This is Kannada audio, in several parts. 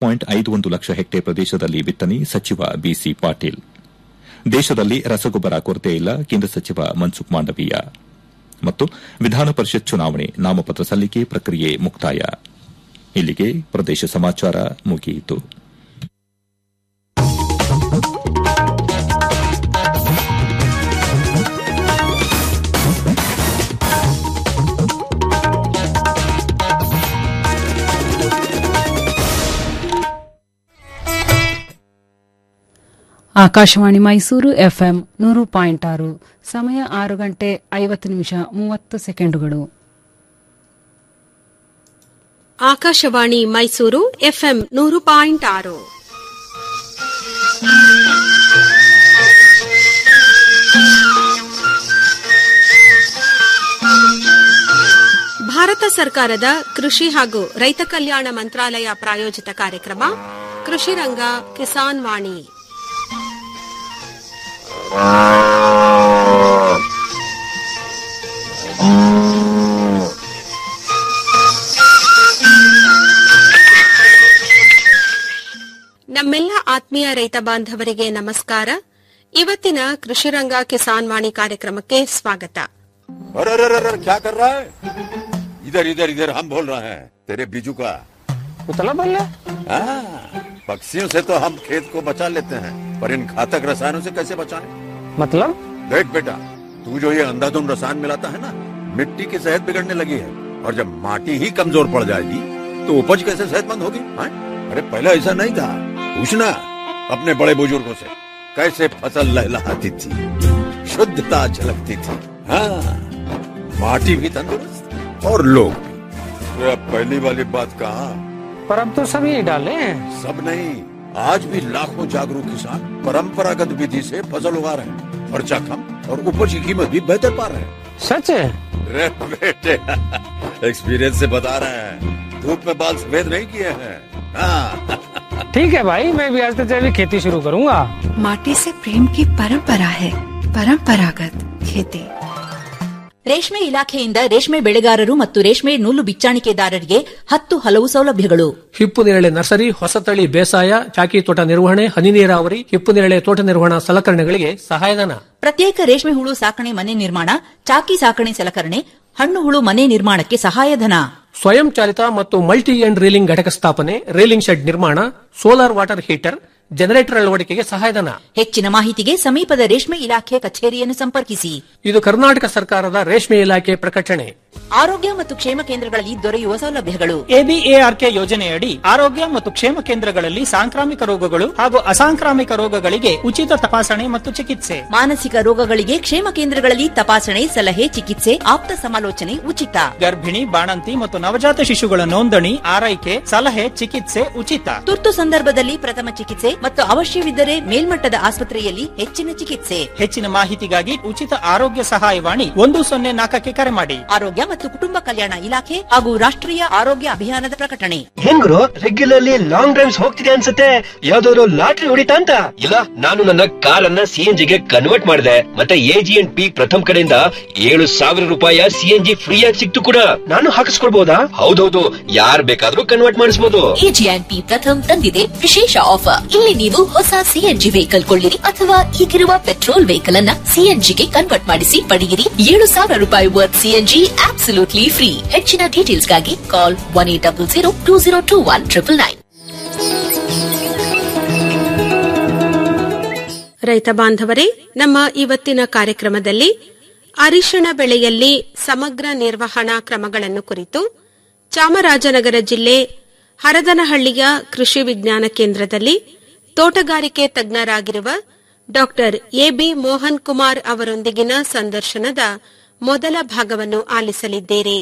ಪಾಯಿಂಟ್ ಐದು ಒಂದು ಲಕ್ಷ ಹೆಕ್ಟೇರ್ ಪ್ರದೇಶದಲ್ಲಿ ಬಿತ್ತನೆ ಸಚಿವ ಬಿಸಿ ಪಾಟೀಲ್ ದೇಶದಲ್ಲಿ ರಸಗೊಬ್ಬರ ಕೊರತೆ ಇಲ್ಲ ಕೇಂದ್ರ ಸಚಿವ ಮನ್ಸುಖ್ ಮಾಂಡವೀಯ ಮತ್ತು ವಿಧಾನ ಪರಿಷತ್ ಚುನಾವಣೆ ನಾಮಪತ್ರ ಸಲ್ಲಿಕೆ ಪ್ರಕ್ರಿಯೆ ಮುಕ್ತಾಯ ಇಲ್ಲಿಗೆ ಪ್ರದೇಶ ಸಮಾಚಾರ ಮುಗಿಯಿತು ಆಕಾಶವಾಣಿ ಮೈಸೂರು ಎಫ್ಎಂ ನೂರು ಪಾಯಿಂಟ್ ಆರು ಸಮಯ ಆರು ಗಂಟೆ ಐವತ್ತು ನಿಮಿಷ ಮೂವತ್ತು ಸೆಕೆಂಡುಗಳು ಆಕಾಶವಾಣಿ ಮೈಸೂರು ಎಫ್ಎಂ ನೂರು ಪಾಯಿಂಟ್ ಆರು ಭಾರತ ಸರ್ಕಾರದ ಕೃಷಿ ಹಾಗೂ ರೈತ ಕಲ್ಯಾಣ ಮಂತ್ರಾಲಯ ಪ್ರಾಯೋಜಿತ ಕಾರ್ಯಕ್ರಮ ಕೃಷಿ ರಂಗ ಕಿಸಾನ್ ವಾಣಿ ನಮ್ಮೆಲ್ಲ ಆತ್ಮೀಯ ರೈತ ಬಾಂಧವರಿಗೆ ನಮಸ್ಕಾರ ಇವತ್ತಿನ ಕೃಷಿರಂಗ ಕಿಸಾನ್ ವಾಣಿ ಕಾರ್ಯಕ್ರಮಕ್ಕೆ ಸ್ವಾಗತ अरे अरे अरे क्या कर रहा है इधर इधर इधर हम बोल रहे हैं तेरे बीजू का उतला बोल रहा हाँ, पक्षियों से तो हम खेत को बचा लेते हैं पर इन घातक रसायनों से कैसे बचाएं? मतलब देख बेटा तू जो ये अंधाधुंध रसायन मिलाता है ना मिट्टी की सेहत बिगड़ने लगी है और जब माटी ही कमजोर पड़ जाएगी तो उपज कैसे सेहतमंद होगी हाँ? अरे पहले ऐसा नहीं था पूछना अपने बड़े बुजुर्गों से कैसे फसल लहलहाती थी शुद्धता झलकती थी हाँ माटी भी तंदुरुस्त और लोग भी अरे अब पहली वाली बात कहा पर अब तो सभी डाले हैं सब नहीं आज भी लाखों जागरूक किसान परंपरागत विधि से फसल उगा रहे हैं खर्चा कम और उपज की कीमत भी बेहतर पा रहे हैं सच है अरे बेटे एक्सपीरियंस से बता रहे हैं धूप में बाल सफेद नहीं किए हैं हाँ ठीक है भाई मैं भी आज से जैविक खेती शुरू करूंगा माटी से प्रेम की परंपरा है परंपरागत खेती ರೇಷ್ಮೆ ಇಲಾಖೆಯಿಂದ ರೇಷ್ಮೆ ಬೆಳೆಗಾರರು ಮತ್ತು ರೇಷ್ಮೆ ನೂಲು ಬಿಚ್ಚಾಣಿಕೆದಾರರಿಗೆ ಹತ್ತು ಹಲವು ಸೌಲಭ್ಯಗಳು ಹಿಪ್ಪು ನೇರಳೆ ನರ್ಸರಿ ಹೊಸತಳಿ ಬೇಸಾಯ ಚಾಕಿ ತೋಟ ನಿರ್ವಹಣೆ ಹನಿ ನೀರಾವರಿ ಹಿಪ್ಪು ನೇರಳೆ ತೋಟ ನಿರ್ವಹಣಾ ಸಲಕರಣೆಗಳಿಗೆ ಸಹಾಯಧನ ಪ್ರತ್ಯೇಕ ರೇಷ್ಮೆ ಹುಳು ಸಾಕಣೆ ಮನೆ ನಿರ್ಮಾಣ ಚಾಕಿ ಸಾಕಣೆ ಸಲಕರಣೆ ಹಣ್ಣು ಹುಳು ಮನೆ ನಿರ್ಮಾಣಕ್ಕೆ ಸಹಾಯಧನ ಸ್ವಯಂ ಚಾಲಿತ ಮತ್ತು ಮಲ್ಟಿ ಎಂಡ್ ರೀಲಿಂಗ್ ಘಟಕ ಸ್ಥಾಪನೆ ರೀಲಿಂಗ್ ಶೆಡ್ ನಿರ್ಮಾಣ ಸೋಲಾರ್ ವಾಟರ್ ಹೀಟರ್ ಜನರೇಟರ್ ಅಳವಡಿಕೆಗೆ ಸಹಾಯಧನ ಹೆಚ್ಚಿನ ಮಾಹಿತಿಗೆ ಸಮೀಪದ ರೇಷ್ಮೆ ಇಲಾಖೆ ಕಚೇರಿಯನ್ನು ಸಂಪರ್ಕಿಸಿ ಇದು ಕರ್ನಾಟಕ ಸರ್ಕಾರದ ರೇಷ್ಮೆ ಇಲಾಖೆ ಪ್ರಕಟಣೆ ಆರೋಗ್ಯ ಮತ್ತು ಕ್ಷೇಮ ಕೇಂದ್ರಗಳಲ್ಲಿ ದೊರೆಯುವ ಸೌಲಭ್ಯಗಳು ಎಬಿಎಆರ್ಕೆ ಯೋಜನೆಯಡಿ ಆರೋಗ್ಯ ಮತ್ತು ಕ್ಷೇಮ ಕೇಂದ್ರಗಳಲ್ಲಿ ಸಾಂಕ್ರಾಮಿಕ ರೋಗಗಳು ಹಾಗೂ ಅಸಾಂಕ್ರಾಮಿಕ ರೋಗಗಳಿಗೆ ಉಚಿತ ತಪಾಸಣೆ ಮತ್ತು ಚಿಕಿತ್ಸೆ ಮಾನಸಿಕ ರೋಗಗಳಿಗೆ ಕ್ಷೇಮ ಕೇಂದ್ರಗಳಲ್ಲಿ ತಪಾಸಣೆ ಸಲಹೆ ಚಿಕಿತ್ಸೆ ಆಪ್ತ ಸಮಾಲೋಚನೆ ಉಚಿತ ಗರ್ಭಿಣಿ ಬಾಣಂತಿ ಮತ್ತು ನವಜಾತ ಶಿಶುಗಳ ನೋಂದಣಿ ಆರೈಕೆ ಸಲಹೆ ಚಿಕಿತ್ಸೆ ಉಚಿತ ತುರ್ತು ಸಂದರ್ಭದಲ್ಲಿ ಪ್ರಥಮ ಚಿಕಿತ್ಸೆ ಮತ್ತು ಅವಶ್ಯವಿದ್ದರೆ ಮೇಲ್ಮಟ್ಟದ ಆಸ್ಪತ್ರೆಯಲ್ಲಿ ಹೆಚ್ಚಿನ ಚಿಕಿತ್ಸೆ ಹೆಚ್ಚಿನ ಮಾಹಿತಿಗಾಗಿ ಉಚಿತ ಆರೋಗ್ಯ ಸಹಾಯವಾಣಿ ಒಂದು ಸೊನ್ನೆ ನಾಲ್ಕಕ್ಕೆ ಕರೆ ಮಾಡಿ ಆರೋಗ್ಯ ಮತ್ತು ಕುಟುಂಬ ಕಲ್ಯಾಣ ಇಲಾಖೆ ಹಾಗೂ ರಾಷ್ಟ್ರೀಯ ಆರೋಗ್ಯ ಅಭಿಯಾನದ ಪ್ರಕಟಣೆ ಹೆಂಗ್ರು ರೆಗ್ಯುಲರ್ಲಿ ಲಾಂಗ್ ಡ್ರೈವ್ಸ್ ಹೋಗ್ತಿದೆ ಅನ್ಸುತ್ತೆ ಯಾವ್ದಾದ್ರು ಲಾಟ್ರಿ ಹೊಡಿತಾ ಅಂತ ಇಲ್ಲ ನಾನು ನನ್ನ ಕಾರ್ ಅನ್ನ ಸಿಎನ್ಜಿ ಗೆ ಕನ್ವರ್ಟ್ ಮಾಡಿದೆ ಮತ್ತೆ ಎಜಿ ಅಂಡ್ ಪಿ ಪ್ರಥಮ್ ಕಡೆಯಿಂದ ಏಳು ಸಾವಿರ ರೂಪಾಯಿ ಸಿಎನ್ಜಿ ಫ್ರೀ ಆಗಿ ಸಿಕ್ತು ಕೂಡ ನಾನು ಹಾಕಿಸ್ಕೊಳ್ಬಹುದಾ ಹೌದೌದು ಯಾರ್ ಬೇಕಾದ್ರೂ ಕನ್ವರ್ಟ್ ಮಾಡಿಸಬಹುದು ಎಜಿಎನ್ಪಿ ಪ್ರಥಮ್ ತಂದಿದೆ ವಿಶೇಷ ಆಫರ್ ಇಲ್ಲಿ ನೀವು ಹೊಸ ಸಿಎನ್ಜಿ ವೆಹಿಕಲ್ ಕೊಳ್ಳಿರಿ ಅಥವಾ ಈಗಿರುವ ಪೆಟ್ರೋಲ್ ವೆಹಿಕಲ್ ಅನ್ನ ಸಿಎನ್ಜಿಗೆ ಕನ್ವರ್ಟ್ ಮಾಡಿಸಿ ಪಡೆಯಿರಿ ಏಳು ಸಾವಿರ ರೂಪಾಯಿ ವರ್ತ್ ಸಿಎನ್ಜಿ ಆಬ್ಸಲ್ಯೂಟ್ಲಿ ಫ್ರೀ ಹೆಚ್ಚಿನ ಡೀಟೇಲ್ಸ್ಗಾಗಿ call one eight double zero two zero two one triple nine ರೈತ ಬಾಂಧವರೇ ನಮ್ಮ ಇವತ್ತಿನ ಕಾರ್ಯಕ್ರಮದಲ್ಲಿ ಅರಿಶಿಣ ಬೆಳೆಯಲ್ಲಿ ಸಮಗ್ರ ನಿರ್ವಹಣಾ ಕ್ರಮಗಳನ್ನು ಕುರಿತು ಚಾಮರಾಜನಗರ ಜಿಲ್ಲೆ ಹರದನಹಳ್ಳಿಯ ಕೃಷಿ ವಿಜ್ಞಾನ ಕೇಂದ್ರದಲ್ಲಿ ತೋಟಗಾರಿಕೆ ತಜ್ಞರಾಗಿರುವ ಡಾ ಎಬಿ ಮೋಹನ್ ಕುಮಾರ್ ಅವರೊಂದಿಗಿನ ಸಂದರ್ಶನದ ಮೊದಲ ಭಾಗವನ್ನು ಆಲಿಸಲಿದ್ದೀರಿ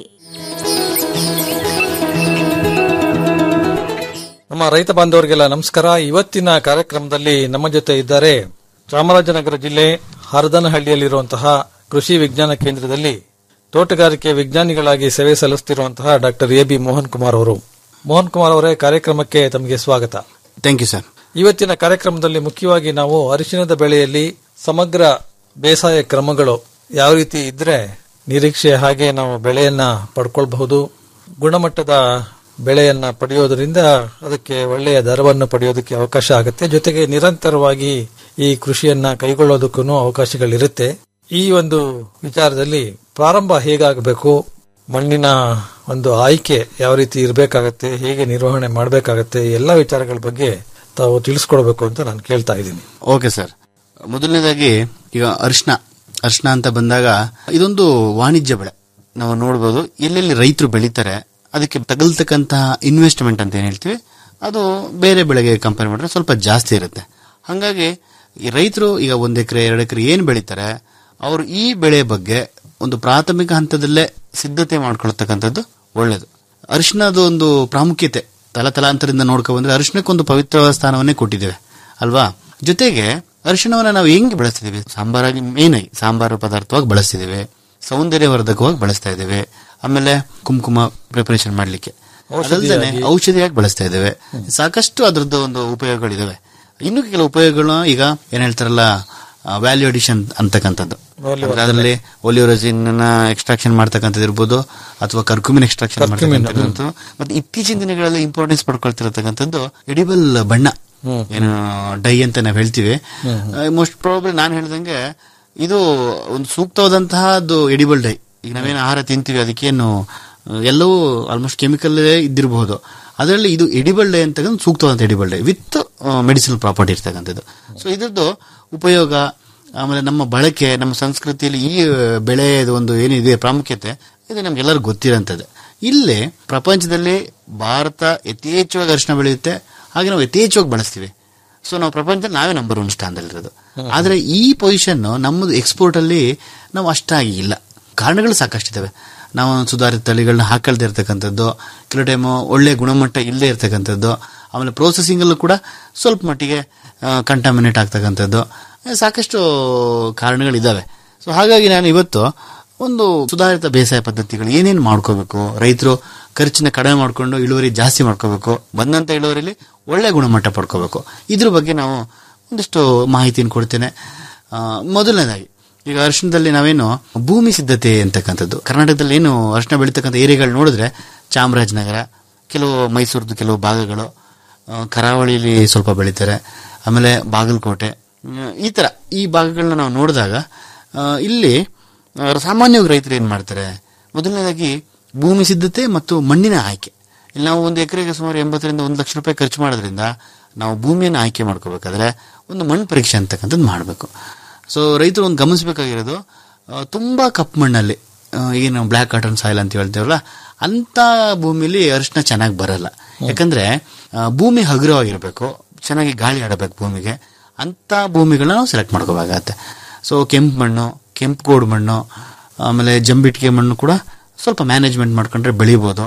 ನಮ್ಮ ರೈತ ಬಾಂಧವರಿಗೆಲ್ಲ ನಮಸ್ಕಾರ ಇವತ್ತಿನ ಕಾರ್ಯಕ್ರಮದಲ್ಲಿ ನಮ್ಮ ಜೊತೆ ಇದ್ದಾರೆ ಚಾಮರಾಜನಗರ ಜಿಲ್ಲೆ ಹರದನಹಳ್ಳಿಯಲ್ಲಿರುವಂತಹ ಕೃಷಿ ವಿಜ್ಞಾನ ಕೇಂದ್ರದಲ್ಲಿ ತೋಟಗಾರಿಕೆ ವಿಜ್ಞಾನಿಗಳಾಗಿ ಸೇವೆ ಸಲ್ಲಿಸುತ್ತಿರುವಂತಹ doctor A B Mohan Kumar ಅವರು ಮೋಹನ್ ಕುಮಾರ್ ಅವರೇ ಕಾರ್ಯಕ್ರಮಕ್ಕೆ ತಮಗೆ ಸ್ವಾಗತ ಥ್ಯಾಂಕ್ ಯು ಸರ್ ಇವತ್ತಿನ ಕಾರ್ಯಕ್ರಮದಲ್ಲಿ ಮುಖ್ಯವಾಗಿ ನಾವು ಅರಿಶಿಣದ ಬೆಳೆಯಲ್ಲಿ ಸಮಗ್ರ ಬೇಸಾಯ ಕ್ರಮಗಳು ಯಾವ ರೀತಿ ಇದ್ರೆ ನಿರೀಕ್ಷೆ ಹಾಗೆ ನಾವು ಬೆಳೆಯನ್ನ ಪಡ್ಕೊಳ್ಬಹುದು ಗುಣಮಟ್ಟದ ಬೆಳೆಯನ್ನ ಪಡೆಯೋದ್ರಿಂದ ಅದಕ್ಕೆ ಒಳ್ಳೆಯ ದರವನ್ನು ಪಡೆಯೋದಕ್ಕೆ ಅವಕಾಶ ಆಗುತ್ತೆ ಜೊತೆಗೆ ನಿರಂತರವಾಗಿ ಈ ಕೃಷಿಯನ್ನ ಕೈಗೊಳ್ಳೋದಕ್ಕೂ ಅವಕಾಶಗಳಿರುತ್ತೆ ಈ ಒಂದು ವಿಚಾರದಲ್ಲಿ ಪ್ರಾರಂಭ ಹೇಗಾಗಬೇಕು ಮಣ್ಣಿನ ಒಂದು ಆಯ್ಕೆ ಯಾವ ರೀತಿ ಇರಬೇಕಾಗತ್ತೆ ಹೇಗೆ ನಿರ್ವಹಣೆ ಮಾಡಬೇಕಾಗತ್ತೆ ಎಲ್ಲ ವಿಚಾರಗಳ ಬಗ್ಗೆ ತಾವು ತಿಳಿಸ್ಕೊಡ್ಬೇಕು ಅಂತ ನಾನು ಕೇಳ್ತಾ ಇದ್ದೀನಿ ಓಕೆ ಸರ್ ಮೊದಲನೇದಾಗಿ ಈಗ ಅರಿಶಿನ ಅರಿಶಿನ ಅಂತ ಬಂದಾಗ ಇದೊಂದು ವಾಣಿಜ್ಯ ಬೆಳೆ ನಾವು ನೋಡ್ಬೋದು ಎಲ್ಲೆಲ್ಲಿ ರೈತರು ಬೆಳೀತಾರೆ ಅದಕ್ಕೆ ತಗಲ್ತಕ್ಕಂತಹ ಇನ್ವೆಸ್ಟ್ಮೆಂಟ್ ಅಂತ ಏನ್ ಹೇಳ್ತೀವಿ ಅದು ಬೇರೆ ಬೆಳೆಗೆ ಕಂಪೇರ್ ಮಾಡಿದ್ರೆ ಸ್ವಲ್ಪ ಜಾಸ್ತಿ ಇರುತ್ತೆ ಹಾಗಾಗಿ ಈ ರೈತರು ಈಗ ಒಂದ್ ಎಕರೆ ಎರಡು ಎಕರೆ ಏನ್ ಬೆಳೀತಾರೆ ಅವರು ಈ ಬೆಳೆ ಬಗ್ಗೆ ಒಂದು ಪ್ರಾಥಮಿಕ ಹಂತದಲ್ಲೇ ಸಿದ್ಧತೆ ಮಾಡ್ಕೊಳ್ತಕ್ಕಂಥದ್ದು ಒಳ್ಳೇದು ಅರಿಶಿನದ ಒಂದು ಪ್ರಾಮುಖ್ಯತೆ ತಲತಲಾಂತರದಿಂದ ನೋಡ್ಕೊ ಬಂದ್ರೆ ಅರಿಶಿನಕ್ಕೊಂದು ಪವಿತ್ರವಾದ ಸ್ಥಾನವನ್ನೇ ಕೊಟ್ಟಿದ್ದೇವೆ ಅಲ್ವಾ ಜೊತೆಗೆ ಅರಿಶಿಣವನ್ನ ನಾವು ಹೆಂಗೆ ಬಳಸ್ತಿದ್ದೀವಿ ಸಾಂಬಾರಾಗಿ ಮೇನ್ ಆಗಿ ಸಾಂಬಾರು ಪದಾರ್ಥವಾಗಿ ಬಳಸ್ತಿದ್ದೇವೆ ಸೌಂದರ್ಯವರ್ಧಕವಾಗಿ ಬಳಸ್ತಾ ಇದ್ದೇವೆ ಆಮೇಲೆ ಕುಂಕುಮ ಪ್ರಿಪರೇಷನ್ ಮಾಡ್ಲಿಕ್ಕೆ ಅದಲ್ದೇನೆ ಔಷಧಿಯಾಗಿ ಬಳಸ್ತಾ ಇದ್ದೇವೆ ಸಾಕಷ್ಟು ಅದರದ್ದು ಒಂದು ಉಪಯೋಗಗಳಿದಾವೆ ಇನ್ನು ಕೆಲವು ಉಪಯೋಗಗಳು ಈಗ ಏನ್ ಹೇಳ್ತಾರಲ್ಲ ವ್ಯಾಲ್ಯೂ ಅಡಿಷನ್ ಅಂತಕ್ಕಂಥದ್ದು ಅಂದ್ರೆ ಅದರಲ್ಲಿ ಒಲಿಯೋರಜಿನ್ ಎಕ್ಸ್ಟ್ರಾಕ್ಷನ್ ಮಾಡ್ತಕ್ಕಂಥದ್ದು ಇರ್ಬೋದು ಅಥವಾ ಕರ್ಕುಮಿನ್ ಎಕ್ಸ್ಟ್ರಾಕ್ಷನ್ ಮಾಡ್ತಕ್ಕಂಥದ್ದು ಮತ್ತೆ ಇತ್ತೀಚಿನ ದಿನಗಳಲ್ಲಿ ಇಂಪಾರ್ಟೆನ್ಸ್ ಪಡ್ಕೊಳ್ತಿರತಕ್ಕಂಥದ್ದು ಎಡಿಬಲ್ ಬಣ್ಣ ಏನು ಡೈ ಅಂತ ನಾವು ಹೇಳ್ತೀವಿ ಮೋಸ್ಟ್ ಪ್ರಾಬಬ್ಲಿ ನಾನು ಹೇಳ್ದಂಗೆ ಇದು ಒಂದು ಸೂಕ್ತವಾದಂತಹದ್ದು ಎಡಿಬಲ್ ಡೈ ಈಗ ನಾವೇನು ಆಹಾರ ತಿಂತೀವಿ ಅದಕ್ಕೇನು ಎಲ್ಲವೂ ಆಲ್ಮೋಸ್ಟ್ ಕೆಮಿಕಲ್ ಇದ್ದಿರಬಹುದು ಅದರಲ್ಲಿ ಇದು ಎಡಿಬಲ್ ಡೈ ಅಂತಕ್ಕಂಥ ಸೂಕ್ತವಾದಂಥ edible dye with medicinal property ಇರ್ತಕ್ಕಂಥದ್ದು ಸೊ ಇದ್ರದ್ದು ಉಪಯೋಗ ಆಮೇಲೆ ನಮ್ಮ ಬಳಕೆ ನಮ್ಮ ಸಂಸ್ಕೃತಿಯಲ್ಲಿ ಈ ಬೆಳೆಯದ ಒಂದು ಏನಿದೆ ಪ್ರಾಮುಖ್ಯತೆ ಇದು ನಮ್ಗೆಲ್ಲರಿಗೂ ಗೊತ್ತಿರೋಂಥದ್ದು ಇಲ್ಲಿ ಪ್ರಪಂಚದಲ್ಲಿ ಭಾರತ ಯಥೇಚ್ಛವಾಗಿ ಅರಿಶಿನ ಬೆಳೆಯುತ್ತೆ ಹಾಗೆ ನಾವು ಯಥೇಚ್ಛವಾಗಿ ಬಳಸ್ತೀವಿ ಸೊ ನಾವು ಪ್ರಪಂಚದಲ್ಲಿ ನಾವೇ ನಂಬರ್ ಒನ್ ಸ್ಥಾನದಲ್ಲಿರೋದು ಆದ್ರೆ ಈ ಪೊಸಿಷನ್ ನಮ್ಮದು ಎಕ್ಸ್ಪೋರ್ಟ್ ಅಲ್ಲಿ ನಾವು ಅಷ್ಟಾಗಿ ಇಲ್ಲ ಕಾರಣಗಳು ಸಾಕಷ್ಟಿದ್ದಾವೆ ನಾವು ಸುಧಾರಿತ ತಳಿಗಳನ್ನ ಹಾಕಲ್ದೇ ಇರ್ತಕ್ಕಂಥದ್ದು ಕೆಲವು ಟೈಮ್ ಒಳ್ಳೆ ಗುಣಮಟ್ಟ ಇಲ್ಲದೆ ಇರ್ತಕ್ಕಂಥದ್ದು ಆಮೇಲೆ ಪ್ರೋಸೆಸಿಂಗ್ ಅಲ್ಲೂ ಕೂಡ ಸ್ವಲ್ಪ ಮಟ್ಟಿಗೆ ಕಂಟಾಮಿನೇಟ್ ಆಗ್ತಕ್ಕಂಥದ್ದು ಸಾಕಷ್ಟು ಕಾರಣಗಳಿದ್ದಾವೆ ಸೊ ಹಾಗಾಗಿ ನಾನು ಇವತ್ತು ಒಂದು ಸುಧಾರಿತ ಬೇಸಾಯ ಪದ್ಧತಿಗಳು ಏನೇನು ಮಾಡ್ಕೋಬೇಕು ರೈತರು ಖರ್ಚಿನ ಕಡಿಮೆ ಮಾಡಿಕೊಂಡು ಇಳುವರಿ ಜಾಸ್ತಿ ಮಾಡ್ಕೋಬೇಕು ಬಂದಂತ ಇಳುವರಿಲಿ ಒಳ್ಳೆ ಗುಣಮಟ್ಟ ಪಡ್ಕೋಬೇಕು ಇದ್ರ ಬಗ್ಗೆ ನಾವು ಒಂದಿಷ್ಟು ಮಾಹಿತಿಯನ್ನು ಕೊಡ್ತೇನೆ ಮೊದಲನೇದಾಗಿ ಈಗ ಅರಿಶಿಣದಲ್ಲಿ ನಾವೇನು ಭೂಮಿ ಸಿದ್ಧತೆ ಅಂತಕ್ಕಂಥದ್ದು ಕರ್ನಾಟಕದಲ್ಲಿ ಏನು ಅರಿಶಿಣ ಬೆಳೀತಕ್ಕಂಥ ಏರಿಯಾಗಳು ನೋಡಿದ್ರೆ ಚಾಮರಾಜನಗರ ಕೆಲವು ಮೈಸೂರದ್ದು ಕೆಲವು ಭಾಗಗಳು ಕರಾವಳಿಯಲ್ಲಿ ಸ್ವಲ್ಪ ಬೆಳೀತಾರೆ ಆಮೇಲೆ ಬಾಗಲಕೋಟೆ ಈ ತರ ಈ ಭಾಗಗಳನ್ನ ನಾವು ನೋಡಿದಾಗ ಇಲ್ಲಿ ಸಾಮಾನ್ಯವಾಗಿ ರೈತರು ಏನ್ ಮಾಡ್ತಾರೆ ಮೊದಲನೇದಾಗಿ ಭೂಮಿ ಸಿದ್ಧತೆ ಮತ್ತು ಮಣ್ಣಿನ ಆಯ್ಕೆ ಇಲ್ಲಿ ನಾವು ಒಂದು ಎಕರೆಗೆ ಸುಮಾರು ಎಂಬತ್ತರಿಂದ ಒಂದು ಲಕ್ಷ ರೂಪಾಯಿ ಖರ್ಚು ಮಾಡೋದ್ರಿಂದ ನಾವು ಭೂಮಿಯನ್ನು ಆಯ್ಕೆ ಮಾಡ್ಕೋಬೇಕಾದ್ರೆ ಒಂದು ಮಣ್ಣು ಪರೀಕ್ಷೆ ಅಂತಕ್ಕಂಥದ್ದು ಮಾಡಬೇಕು ಸೊ ರೈತರು ಒಂದು ಗಮನಿಸಬೇಕಾಗಿರೋದು ತುಂಬಾ ಕಪ್ಪು ಮಣ್ಣಲ್ಲಿ ಏನು ಬ್ಲ್ಯಾಕ್ ಕಾಟನ್ ಸಾಯಿಲ್ ಅಂತ ಹೇಳ್ತೇವಲ್ಲ ಅಂತ ಭೂಮಿಲಿ ಅರಿಶಿನ ಚೆನ್ನಾಗಿ ಬರಲ್ಲ ಯಾಕಂದ್ರೆ ಭೂಮಿ ಹಗುರವಾಗಿರ್ಬೇಕು ಚೆನ್ನಾಗಿ ಗಾಳಿ ಆಡಬೇಕು ಭೂಮಿಗೆ ಅಂತ ಭೂಮಿಗಳನ್ನ ನಾವು ಸೆಲೆಕ್ಟ್ ಮಾಡ್ಕೋಬೇಕಾಗತ್ತೆ ಸೊ ಕೆಂಪು ಮಣ್ಣು ಕೆಂಪು ಗೋಡು ಮಣ್ಣು ಆಮೇಲೆ ಜಂಬಿಟ್ಟಿಗೆ ಮಣ್ಣು ಕೂಡ ಸ್ವಲ್ಪ ಮ್ಯಾನೇಜ್ಮೆಂಟ್ ಮಾಡ್ಕೊಂಡ್ರೆ ಬೆಳಿಬೋದು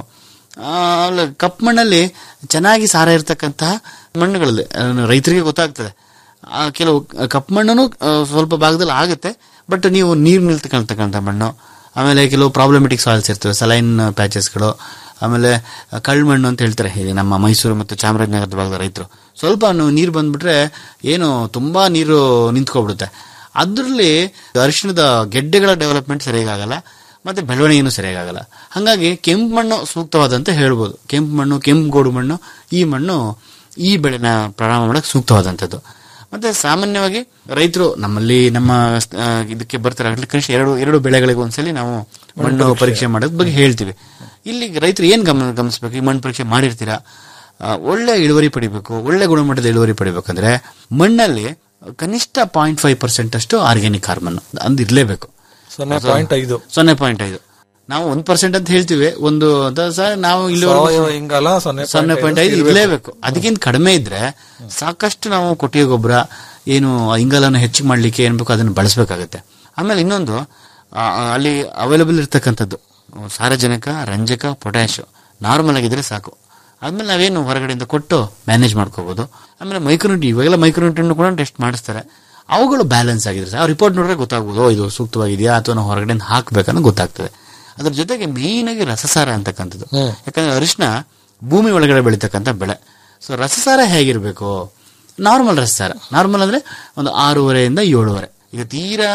ಕಪ್ಪು ಮಣ್ಣಲ್ಲಿ ಚೆನ್ನಾಗಿ ಸಾರ ಇರತಕ್ಕಂತಹ ಮಣ್ಣುಗಳಲ್ಲಿ ರೈತರಿಗೆ ಗೊತ್ತಾಗ್ತದೆ ಕೆಲವು ಕಪ್ಪು ಮಣ್ಣು ಸ್ವಲ್ಪ ಭಾಗದಲ್ಲಿ ಆಗುತ್ತೆ ಬಟ್ ನೀವು ನೀರು ನಿಲ್ತಕ್ಕಂತಕ್ಕಂಥ ಮಣ್ಣು ಆಮೇಲೆ ಕೆಲವು ಪ್ರಾಬ್ಲಮೆಟಿಕ್ ಸಾಯಿಲ್ಸ್ ಇರ್ತವೆ ಸಲೈನ್ ಪ್ಯಾಚಸ್ಗಳು ಆಮೇಲೆ ಕಳ್ಳು ಮಣ್ಣು ಅಂತ ಹೇಳ್ತಾರೆ ಇಲ್ಲಿ ನಮ್ಮ ಮೈಸೂರು ಮತ್ತು ಚಾಮರಾಜನಗರದ ಭಾಗದ ರೈತರು ಸ್ವಲ್ಪ ನೀರು ಬಂದ್ಬಿಟ್ರೆ ಏನು ತುಂಬಾ ನೀರು ನಿಂತ್ಕೊಬಿಡುತ್ತೆ ಅದರಲ್ಲಿ ಅರಿಶಿಣದ ಗೆಡ್ಡೆಗಳ ಡೆವಲಪ್ಮೆಂಟ್ ಸರಿಯಾಗಲ್ಲ ಮತ್ತೆ ಬೆಳವಣಿಗೆನೂ ಸರಿಯಾಗಲ್ಲ ಹಾಗಾಗಿ ಕೆಂಪು ಮಣ್ಣು ಸೂಕ್ತವಾದಂತ ಹೇಳ್ಬೋದು ಕೆಂಪು ಮಣ್ಣು ಕೆಂಪು ಗೋಡು ಮಣ್ಣು ಈ ಮಣ್ಣು ಈ ಬೆಳೆನ ಪ್ರಾರಂಭ ಮಾಡಕ್ಕೆ ಸೂಕ್ತವಾದಂಥದ್ದು ಮತ್ತೆ ಸಾಮಾನ್ಯವಾಗಿ ರೈತರು ನಮ್ಮಲ್ಲಿ ನಮ್ಮ ಇದಕ್ಕೆ ಬರ್ತಾರೆ ಕನಿಷ್ಠ ಎರಡು ಎರಡು ಬೆಳೆಗಳಿಗೆ ಒಂದ್ಸಲಿ ನಾವು ಮಣ್ಣು ಪರೀಕ್ಷೆ ಮಾಡೋದ್ ಬಗ್ಗೆ ಹೇಳ್ತೀವಿ ಇಲ್ಲಿ ರೈತರು ಏನ್ ಗಮನ ಗಮನಿಸಬೇಕು ಈ ಮಣ್ಣು ಪರೀಕ್ಷೆ ಮಾಡಿರ್ತೀರಾ ಒಳ್ಳೆ ಇಳುವರಿ ಪಡಿಬೇಕು ಒಳ್ಳೆ ಗುಣಮಟ್ಟದ ಇಳುವರಿ ಪಡಿಬೇಕಂದ್ರೆ ಮಣ್ಣಲ್ಲಿ ಕನಿಷ್ಠ ಪಾಯಿಂಟ್ ಫೈವ್ ಪರ್ಸೆಂಟ್ ಅಷ್ಟು ಆರ್ಗ್ಯಾನಿಕ್ ಕಾರ್ಬನ್ ಅಂದ್ ಇರ್ಲೇಬೇಕು ಸೊನ್ನೆ ಪಾಯಿಂಟ್ ಐದು ಸೊನ್ನೆ ಪಾಯಿಂಟ್ ಐದು ನಾವು ಒಂದ್ ಪರ್ಸೆಂಟ್ ಅಂತ ಹೇಳ್ತೀವಿ ಒಂದು ನಾವು ಇಲ್ಲಿ ಹಿಂಗಲ್ಲ ಸೊನ್ನೆ ಸೊನ್ನೆ ಪಾಯಿಂಟ್ ಐದು ಇರ್ಲೇಬೇಕು ಅದಕ್ಕಿಂತ ಕಡಿಮೆ ಇದ್ರೆ ಸಾಕಷ್ಟು ನಾವು ಕೊಟ್ಟಿಗೆ ಗೊಬ್ಬರ ಏನು ಇಂಗಾಲನ ಹೆಚ್ಚು ಮಾಡ್ಲಿಕ್ಕೆ ಏನ್ ಬೇಕು ಅದನ್ನ ಬಳಸಬೇಕಾಗತ್ತೆ ಆಮೇಲೆ ಇನ್ನೊಂದು ಅಲ್ಲಿ ಅವೈಲಬಲ್ ಇರ್ತಕ್ಕಂಥದ್ದು ಸಾರಜನಕ ರಂಜಕ ಪೊಟ್ಯಾಶ್ ನಾರ್ಮಲ್ ಆಗಿದ್ರೆ ಸಾಕು ಆದ್ಮೇಲೆ ನಾವೇನು ಹೊರಗಡೆಯಿಂದ ಕೊಟ್ಟು ಮ್ಯಾನೇಜ್ ಮಾಡ್ಕೋಬಹುದು ಆಮೇಲೆ ಮೈಕ್ರೋನ್ಯೂಟಿ ಇವಾಗೆಲ್ಲ ಮೈಕ್ರೋನ್ಯೂಟ್ರಿಯನ್ನು ಕೂಡ ಟೆಸ್ಟ್ ಮಾಡಿಸ್ತಾರೆ ಅವುಗಳು ಬ್ಯಾಲೆನ್ಸ್ ಆಗಿದ್ರೆ ಆ ರಿಪೋರ್ಟ್ ನೋಡಿದ್ರೆ ಗೊತ್ತಾಗ್ಬೋದು ಇದು ಸೂಕ್ತವಾಗಿದೆಯಾ ಅಥವಾ ನಾವು ಹೊರಗಡೆಯಿಂದ ಹಾಕ್ಬೇಕನ್ನೋ ಗೊತ್ತಾಗ್ತದೆ ಅದ್ರ ಜೊತೆಗೆ ಮೇನ್ ಆಗಿ ರಸಸಾರ ಅಂತಕ್ಕಂಥದ್ದು ಯಾಕಂದ್ರೆ ಅರಿಶಿನ ಭೂಮಿ ಒಳಗಡೆ ಬೆಳೀತಕ್ಕಂಥ ಬೆಳೆ ಸೊ ರಸಸಾರ ಹೇಗಿರ್ಬೇಕು ನಾರ್ಮಲ್ ರಸಸಾರ ನಾರ್ಮಲ್ ಅಂದ್ರೆ ಒಂದು ಆರೂವರೆಯಿಂದ ಏಳುವರೆ ಈಗ ತೀರಾ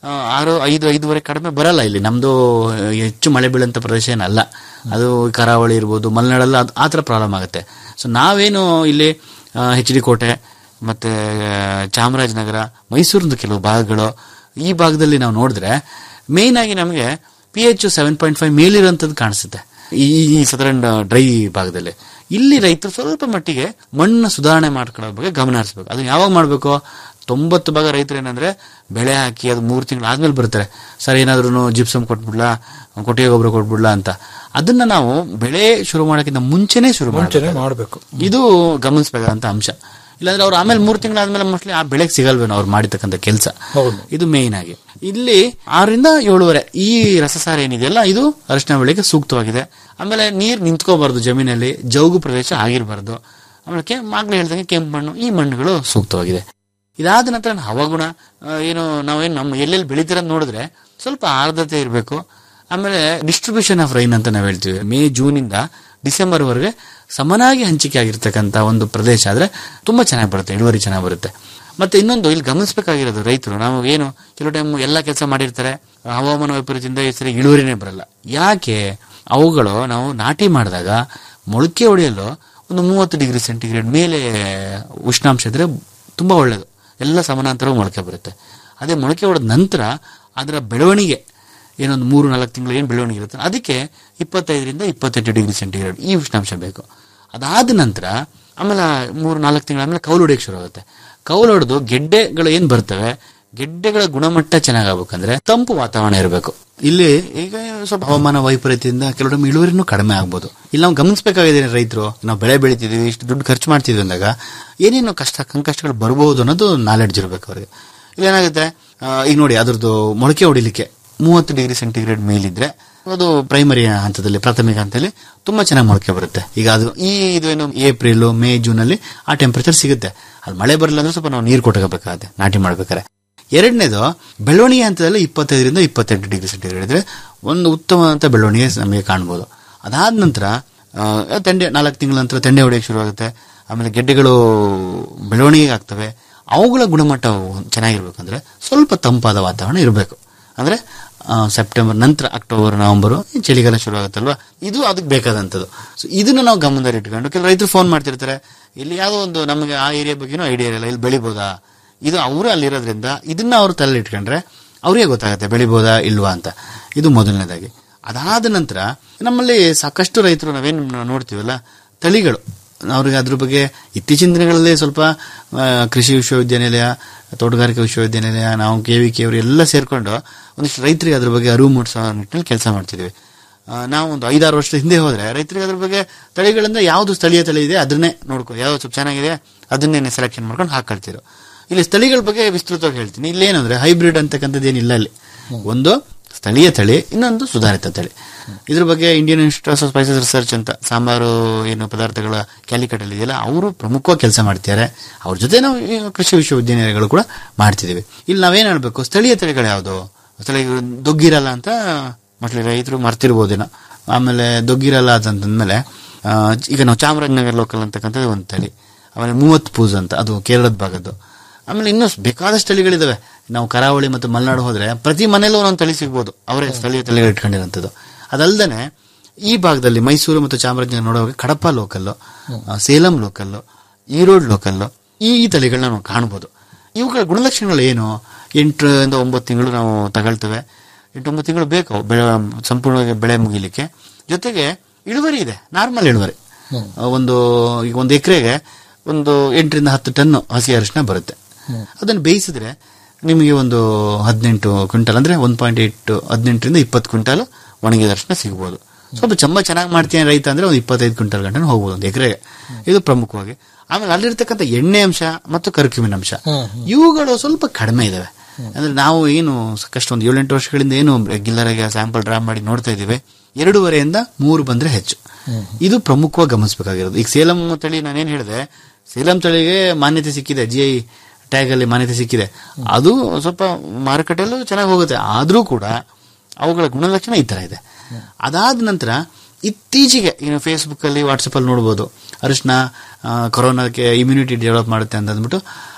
ಆ, ಆರು ಐದು ಐದುವರೆ ಕಡಿಮೆ ಬರಲ್ಲ ಇಲ್ಲಿ ನಮ್ದು ಆ, ಹೆಚ್ಚು ಮಳೆ ಬೀಳಂತ ಪ್ರದೇಶ ಏನಲ್ಲ ಅದು ಕರಾವಳಿ ಇರ್ಬೋದು ಮಲೆನಾಡಲ್ಲ ಅದು ಆ ಥರ ಪ್ರಾಬ್ಲಮ್ ಆಗುತ್ತೆ ಸೊ ನಾವೇನು ಇಲ್ಲಿ ಎಚ್ ಡಿ ಕೋಟೆ ಮತ್ತೆ ಆ, ಚಾಮರಾಜನಗರ ಮೈಸೂರಿನ ಕೆಲವು ಭಾಗಗಳು ಈ ಭಾಗದಲ್ಲಿ ನಾವು ನೋಡಿದ್ರೆ ಮೇಯ್ನ್ ಆಗಿ ನಮಗೆ P H seven point five ಮೇಲಿರುವಂಥದ್ದು ಕಾಣಿಸುತ್ತೆ ಈ ಈ ಸದರನ್ ಡ್ರೈ ಭಾಗದಲ್ಲಿ ಇಲ್ಲಿ ರೈತರು ಸ್ವಲ್ಪ ಮಟ್ಟಿಗೆ ಮಣ್ಣು ಸುಧಾರಣೆ ಮಾಡ್ಕೊಳ್ಳೋ ಬಗ್ಗೆ ಗಮನ ಹರಿಸ್ಬೇಕು ಅದು ಯಾವಾಗ ಮಾಡಬೇಕು ತೊಂಬತ್ತು ಭಾಗ ರೈತರು ಏನಂದ್ರೆ ಬೆಳೆ ಹಾಕಿ ಅದು ಮೂರು ತಿಂಗಳು ಆದ್ಮೇಲೆ ಬರ್ತಾರೆ ಸರ್ ಏನಾದ್ರೂ ಜಿಪ್ಸಮ್ ಕೊಟ್ಬಿಡ್ಲಾ ಕೊಟ್ಟಿಗೆ ಗೊಬ್ಬರ ಕೊಟ್ಬಿಡ್ಲಾ ಅಂತ ಅದನ್ನ ನಾವು ಬೆಳೆ ಶುರು ಮಾಡೋಕ್ಕಿಂತ ಮುಂಚೆನೆ ಶುರು ಮುಂಚೆನೆ ಮಾಡ್ಬೇಕು. ಮಾಡಬೇಕು ಇದು ಗಮನಿಸಬೇಕಾದಂತ ಅಂಶ ಇಲ್ಲಾಂದ್ರೆ ಅವ್ರು ಆಮೇಲೆ ಮೂರು ತಿಂಗಳಾದ್ಮೇಲೆ ಮೋಸ್ಟ್ಲಿ ಆ ಬೆಳೆಗೆ ಸಿಗಲ್ವೇನೋ ಅವ್ರು ಮಾಡಿರ್ತಕ್ಕಂಥ ಕೆಲಸ ಹೌದು ಇದು ಮೇಯ್ನ್ ಆಗಿ ಇಲ್ಲಿ ಆರರಿಂದ ಏಳುವರೆ ಈ ರಸಸಾರ ಏನಿದೆಯಲ್ಲ ಇದು ಅರಿಶಿನ ಬೆಳೆಗೆ ಸೂಕ್ತವಾಗಿದೆ ಆಮೇಲೆ ನೀರು ನಿಂತ್ಕೋಬಾರ್ದು ಜಮೀನಲ್ಲಿ ಜೌಗು ಪ್ರದೇಶ ಆಗಿರಬಾರ್ದು ಆಮೇಲೆ ಕೆ ಮಾಗ್ಲೇ ಹೇಳ್ದಂಗೆ ಕೆಂಪು ಮಣ್ಣು ಈ ಮಣ್ಣುಗಳು ಸೂಕ್ತವಾಗಿದೆ ಇದಾದ ನಂತರ ಹವಾಗುಣ ಆ, ಏನು ನಾವೇನು ನಮ್ಮ ಎಲ್ಲೆಲ್ಲಿ ಬೆಳಿತೀರ ಅಂತ ನೋಡಿದ್ರೆ ಸ್ವಲ್ಪ ಆರ್ದ್ರತೆ ಇರಬೇಕು ಆಮೇಲೆ ಡಿಸ್ಟ್ರಿಬ್ಯೂಷನ್ ಆಫ್ ರೈನ್ ಅಂತ ನಾವು ಹೇಳ್ತೀವಿ ಮೇ ಜೂನ್ ಇಂದ ಡಿಸೆಂಬರ್ ವರೆಗೆ ಸಮನಾಗಿ ಹಂಚಿಕೆ ಆಗಿರ್ತಕ್ಕಂಥ ಒಂದು ಪ್ರದೇಶ ಆದ್ರೆ ತುಂಬಾ ಚೆನ್ನಾಗಿ ಬರುತ್ತೆ ಇಳುವರಿ ಚೆನ್ನಾಗಿ ಬರುತ್ತೆ ಮತ್ತೆ ಇನ್ನೊಂದು ಇಲ್ಲಿ ಗಮನಿಸಬೇಕಾಗಿರೋದು ರೈತರು ನಾವು ಏನು ಕೆಲವು ಟೈಮ್ ಎಲ್ಲ ಕೆಲಸ ಮಾಡಿರ್ತಾರೆ ಹವಾಮಾನ ವೈಪರೀತ್ಯದಿಂದ ಈ ಸರಿ ಇಳುವರಿನೇ ಬರಲ್ಲ ಯಾಕೆ ಅವುಗಳು ನಾವು ನಾಟಿ ಮಾಡಿದಾಗ ಮೊಳಕೆ ಹೊಡೆಯಲು ಒಂದು ಮೂವತ್ತು ಡಿಗ್ರಿ ಸೆಂಟಿಗ್ರೇಡ್ ಮೇಲೆ ಉಷ್ಣಾಂಶ ಇದ್ರೆ ತುಂಬಾ ಒಳ್ಳೇದು ಎಲ್ಲ ಸಮಾನಾಂತರವಾಗಿ ಮೊಳಕೆ ಬರುತ್ತೆ ಅದೇ ಮೊಳಕೆ ಹೊಡೆದ ನಂತರ ಅದರ ಬೆಳವಣಿಗೆ ಏನೊಂದು ಮೂರು ನಾಲ್ಕು ತಿಂಗಳು ಏನು ಬೆಳವಣಿಗೆ ಇರುತ್ತೆ ಅದಕ್ಕೆ ಇಪ್ಪತ್ತೈದರಿಂದ ಇಪ್ಪತ್ತೆಂಟು ಡಿಗ್ರಿ ಸೆಂಟಿಗ್ರೇಡ್ ಈ ಉಷ್ಣಾಂಶ ಬೇಕು ಅದಾದ ನಂತರ ಆಮೇಲೆ ಮೂರು ನಾಲ್ಕು ತಿಂಗಳ ಆಮೇಲೆ ಕೌಲು ಹೊಡೆಯಕ್ಕೆ ಶುರು ಆಗುತ್ತೆ ಕೌಲು ಹೊಡೆದು ಗೆಡ್ಡೆಗಳು ಏನ್ ಬರ್ತವೆ ಗೆಡ್ಡೆಗಳ ಗುಣಮಟ್ಟ ಚೆನ್ನಾಗಬೇಕಂದ್ರೆ ತಂಪು ವಾತಾವರಣ ಇರಬೇಕು ಇಲ್ಲಿ ಈಗ ಸ್ವಲ್ಪ ಹವಾಮಾನ ವೈಪರೀತ್ಯದಿಂದ ಕೆಲವೊಮ್ಮೆ ಇಳುವರಿನೂ ಕಡಿಮೆ ಆಗ್ಬೋದು ಇಲ್ಲಿ ನಾವು ಗಮನಿಸಬೇಕಾಗಿದೆ ರೈತರು ನಾವು ಬೆಳೆ ಬೆಳಿತಿದೀವಿ ಇಷ್ಟು ದುಡ್ಡು ಖರ್ಚು ಮಾಡ್ತಿದ್ವಿ ಅಂದಾಗ ಏನೇನು ಕಷ್ಟ ಸಂಕಷ್ಟಗಳು ಬರಬಹುದು ಅನ್ನೋದು ನಾಲೆಡ್ಜ್ ಇರಬೇಕು ಅವರಿಗೆ ಇಲ್ಲಿ ಏನಾಗುತ್ತೆ ಆ, ಈಗ ನೋಡಿ ಅದ್ರದ್ದು ಮೊಳಕೆ ಹೊಡಿಲಿಕ್ಕೆ ಮೂವತ್ತು ಡಿಗ್ರಿ ಸೆಂಟಿಗ್ರೇಡ್ ಮೇಲಿದ್ರೆ ಅದು ಪ್ರೈಮರಿ ಹಂತದಲ್ಲಿ ಪ್ರಾಥಮಿಕ ಹಂತದಲ್ಲಿ ತುಂಬಾ ಚೆನ್ನಾಗಿ ಮೊಳಕೆ ಬರುತ್ತೆ ಈಗ ಅದು ಈ ಇದು ಏನು ಏಪ್ರಿಲ್ ಮೇ ಜೂನ್ ಅಲ್ಲಿ ಆ ಟೆಂಪರೇಚರ್ ಸಿಗುತ್ತೆ ಅಲ್ಲಿ ಮಳೆ ಬರಲಿಲ್ಲ ಅಂದ್ರೆ ಸ್ವಲ್ಪ ನಾವು ನೀರು ಕೊಟ್ಟಬೇಕಾಗತ್ತೆ ನಾಟಿ ಮಾಡ್ಬೇಕಾದ್ರೆ ಎರಡನೇದು ಬೆಳವಣಿಗೆ ಹಂತದಲ್ಲಿ ಇಪ್ಪತ್ತೈದರಿಂದ ಇಪ್ಪತ್ತೆಂಟು ಡಿಗ್ರಿ ಸೆಂಟಿಗ್ರೇಡ್ ಇದ್ರೆ ಒಂದು ಉತ್ತಮವಾದಂಥ ಬೆಳವಣಿಗೆ ನಮಗೆ ಕಾಣ್ಬೋದು ಅದಾದ ನಂತರ ಆ, ತೆಂಡೆ ನಾಲ್ಕು ತಿಂಗಳ ನಂತರ ತೆಂಡೆ ಹೊಡೆಯಕ್ಕೆ ಶುರುವಾಗುತ್ತೆ ಆಮೇಲೆ ಗೆಡ್ಡೆಗಳು ಬೆಳವಣಿಗೆ ಆಗ್ತವೆ ಅವುಗಳ ಗುಣಮಟ್ಟ ಚೆನ್ನಾಗಿರ್ಬೇಕಂದ್ರೆ ಸ್ವಲ್ಪ ತಂಪಾದ ವಾತಾವರಣ ಇರಬೇಕು ಅಂದ್ರೆ ಆ, ಸೆಪ್ಟೆಂಬರ್ ನಂತರ ಅಕ್ಟೋಬರ್ ನವೆಂಬರ್ ಚಳಿಗಾಲ ಶುರು ಆಗುತ್ತಲ್ವಾ ಇದು ಅದಕ್ಕೆ ಬೇಕಾದಂಥದ್ದು ಸೊ ಇದನ್ನ ನಾವು ಗಮನದಲ್ಲಿ ಇಟ್ಕೊಂಡು ಕೆಲವು ರೈತರು ಫೋನ್ ಮಾಡ್ತಿರ್ತಾರೆ ಇಲ್ಲಿ ಯಾವುದೋ ಒಂದು ನಮಗೆ ಆ ಏರಿಯಾ ಬಗ್ಗೆನೂ ಐಡಿಯಾ ಇರಲ್ಲ ಇಲ್ಲಿ ಬೆಳಿಬೋದಾ ಇದು ಅವರು ಅಲ್ಲಿರೋದ್ರಿಂದ ಇದನ್ನ ಅವರು ತಲೆ ಇಟ್ಕೊಂಡ್ರೆ ಅವ್ರಿಗೆ ಗೊತ್ತಾಗುತ್ತೆ ಬೆಳಿಬೋದಾ ಇಲ್ವಾ ಅಂತ ಇದು ಮೊದಲನೇದಾಗಿ ಅದಾದ ನಂತರ ನಮ್ಮಲ್ಲಿ ಸಾಕಷ್ಟು ರೈತರು ನಾವೇನು ನೋಡ್ತೀವಲ್ಲ ತಳಿಗಳು ಅವ್ರಿಗೆ ಅದ್ರ ಬಗ್ಗೆ ಇತ್ತೀಚಿನ ದಿನಗಳಲ್ಲಿ ಸ್ವಲ್ಪ ಆ, ಕೃಷಿ ವಿಶ್ವವಿದ್ಯಾನಿಲಯ ತೋಟಗಾರಿಕಾ ವಿಶ್ವವಿದ್ಯಾನಿಲಯ ನಾವು ಕೆ ವಿ ಕೆ ಅವರು ಎಲ್ಲ ಸೇರ್ಕೊಂಡು ಒಂದಿಷ್ಟು ರೈತರಿಗೆ ಅದ್ರ ಬಗ್ಗೆ ಅರಿವು ಮೂಡಿಸೋ ನಿಟ್ಟಿನಲ್ಲಿ ಕೆಲಸ ಮಾಡ್ತಿದ್ವಿ ಆ, ನಾವು ಒಂದು ಐದಾರು ವರ್ಷದ ಹಿಂದೆ ಹೋದ್ರೆ ರೈತರಿಗೆ ಅದ್ರ ಬಗ್ಗೆ ತಳಿಗಳಿಂದ ಯಾವ್ದು ಸ್ಥಳೀಯ ತಳಿ ಇದೆ ಅದನ್ನೇ ನೋಡ್ಕೊ ಯಾವ್ದು ಸ್ವಲ್ಪ ಚೆನ್ನಾಗಿದೆ ಅದನ್ನೇ ಸೆಲೆಕ್ಷನ್ ಮಾಡ್ಕೊಂಡು ಹಾಕೊಳ್ತಿರೋ ಇಲ್ಲಿ ಸ್ಥಳಿಗಳ ಬಗ್ಗೆ ವಿಸ್ತೃತವಾಗಿ ಹೇಳ್ತೀನಿ ಇಲ್ಲಿ ಏನಂದ್ರೆ ಹೈಬ್ರಿಡ್ ಅಂತಕ್ಕಂಥದ್ದು ಏನಿಲ್ಲ ಅಲ್ಲಿ ಒಂದು ಸ್ಥಳೀಯ ತಳಿ ಇನ್ನೊಂದು ಸುಧಾರಿತ ತಳಿ ಇದ್ರ ಬಗ್ಗೆ Indian Institute of Spices Research ಅಂತ ಸಾಂಬಾರು ಏನು ಪದಾರ್ಥಗಳ ಕ್ಯಾಲಿಕಟ್ ಅಲ್ಲಿ ಇದೆಯಲ್ಲ ಅವರು ಪ್ರಮುಖವಾಗಿ ಕೆಲಸ ಮಾಡ್ತಿದ್ದಾರೆ ಅವ್ರ ಜೊತೆ ನಾವು ಈ ಕೃಷಿ ವಿಶ್ವವಿದ್ಯಾನಿಲಯಗಳು ಕೂಡ ಮಾಡ್ತಿದೀವಿ ಇಲ್ಲಿ ನಾವೇನ್ ಹೇಳ್ಬೇಕು ಸ್ಥಳೀಯ ತಳಿಗಳು ಯಾವುದು ಸ್ಥಳೀಯ ದೊಗ್ಗಿರಲ್ಲ ಅಂತ ಮಕ್ಳಿಗೆ ರೈತರು ಮರ್ತಿರ್ಬೋದೇನೋ ಆಮೇಲೆ ದೊಗ್ಗಿರಲ್ಲ ಅಂತಂದ್ಮೇಲೆ ಆ, ಈಗ ನಾವು ಚಾಮರಾಜನಗರ ಲೋಕಲ್ ಅಂತಕ್ಕಂಥದ್ದು ಒಂದು ತಳಿ ಆಮೇಲೆ ಮೂವತ್ತು ಪೂಜ್ ಅಂತ ಅದು ಕೇರಳದ ಭಾಗದ್ದು ಆಮೇಲೆ ಇನ್ನೂ ಬೇಕಾದಷ್ಟು ತಳಿಗಳಿದಾವೆ ನಾವು ಕರಾವಳಿ ಮತ್ತು ಮಲೆನಾಡು ಹೋದ್ರೆ ಪ್ರತಿ ಮನೇಲೂ ಒಂದೊಂದು ತಳಿ ಸಿಗ್ಬೋದು ಅವರೇ ಸ್ಥಳೀಯ ತಳಿಗಳು ಇಟ್ಕೊಂಡಿರೋಂಥದ್ದು ಅದಲ್ದೇನೆ ಈ ಭಾಗದಲ್ಲಿ ಮೈಸೂರು ಮತ್ತು ಚಾಮರಾಜನಗರ ನೋಡುವಾಗ Kadapa local Salem local Erode local ಈ ಈ ತಳಿಗಳನ್ನ ನಾವು ಕಾಣ್ಬೋದು ಇವುಗಳ ಗುಣಲಕ್ಷಣಗಳು ಏನು ಎಂಟರಿಂದ ಒಂಬತ್ತು ತಿಂಗಳು ನಾವು ತಗೊಳ್ತೇವೆ ಎಂಟು ಒಂಬತ್ತು ತಿಂಗಳು ಬೇಕು ಅವು ಬೆಳೆ ಸಂಪೂರ್ಣವಾಗಿ ಬೆಳೆ ಮುಗಿಲಿಕ್ಕೆ ಜೊತೆಗೆ ಇಳುವರಿ ಇದೆ ನಾರ್ಮಲ್ ಇಳುವರಿ ಆ, ಒಂದು ಈಗ ಒಂದು ಎಕರೆಗೆ ಒಂದು ಎಂಟರಿಂದ ಹತ್ತು ಟನ್ ಹಸಿ ಅರಿಶಿನ ಬರುತ್ತೆ ಅದನ್ನು ಬೇಯಿಸಿದ್ರೆ ನಿಮಗೆ ಒಂದು ಹದಿನೆಂಟು ಕ್ವಿಂಟಲ್ ಅಂದ್ರೆ ಒನ್ ಪಾಯಿಂಟ್ ಏಟ್ ಹದಿನೆಂಟರಿಂದ ಇಪ್ಪತ್ತು ಕ್ವಿಂಟಲ್ ಒಣಗಿದ ಅರಿಶಿನ ಸಿಗ್ಬೋದು ಸ್ವಲ್ಪ ಚಂಬ ಚೆನ್ನಾಗಿ ಮಾಡ್ತೀನಿ ರೈತ ಅಂದ್ರೆ ಒಂದು ಇಪ್ಪತ್ತೈದು ಕ್ವಿಂಟಲ್ ಗಂಟೆ ಹೋಗ್ಬೋದು ಒಂದು ಎಕರೆಗೆ ಇದು ಪ್ರಮುಖವಾಗಿ ಆಮೇಲೆ ಅಲ್ಲಿರ್ತಕ್ಕಂಥ ಎಣ್ಣೆ ಅಂಶ ಮತ್ತು ಕರ್ಕ್ಯೂಮಿನ್ ಅಂಶ ಇವುಗಳು ಸ್ವಲ್ಪ ಕಡಿಮೆ ಇದಾವೆ ಅಂದ್ರೆ ನಾವು ಏನು ಸಾಕಷ್ಟು ಒಂದು ಏಳೆಂಟು ವರ್ಷಗಳಿಂದ ಏನು ರೆಗ್ಯುಲರ್ ಆಗಿ ಸ್ಯಾಂಪಲ್ ಡ್ರಾ ಮಾಡಿ ನೋಡ್ತಾ ಇದೀವಿ ಎರಡೂವರೆಯಿಂದ ಮೂರು ಬಂದ್ರೆ ಹೆಚ್ಚು ಇದು ಪ್ರಮುಖವಾಗಿ ಗಮನಿಸಬೇಕಾಗಿರೋದು ಈಗ ಸೇಲಂ ತಳಿ ನಾನೇನ್ ಹೇಳಿದೆ ಸೇಲಂ ತಳಿಗೆ ಮಾನ್ಯತೆ ಸಿಕ್ಕಿದೆ ಜಿ ಐ ಟ್ಯಾಗ್ ಅಲ್ಲಿ ಮಾನ್ಯತೆ ಸಿಕ್ಕಿದೆ ಅದು ಸ್ವಲ್ಪ ಮಾರುಕಟ್ಟೆಯಲ್ಲೂ ಚೆನ್ನಾಗಿ ಹೋಗುತ್ತೆ ಆದ್ರೂ ಕೂಡ ಅವುಗಳ ಗುಣಲಕ್ಷಣ ಈ ತರ ಇದೆ ಅದಾದ ನಂತರ ಇತ್ತೀಚೆಗೆ ಏನು ಫೇಸ್ಬುಕ್ ಅಲ್ಲಿ ವಾಟ್ಸಪ್ ಅಲ್ಲಿ ನೋಡ್ಬೋದು ಅರಿಶಿನ ಆ, ಕೊರೋನಾಕ್ಕೆ ಇಮ್ಯುನಿಟಿ ಡೆವಲಪ್ ಮಾಡುತ್ತೆ ಅಂತ ಅಂದ್ಬಿಟ್ಟು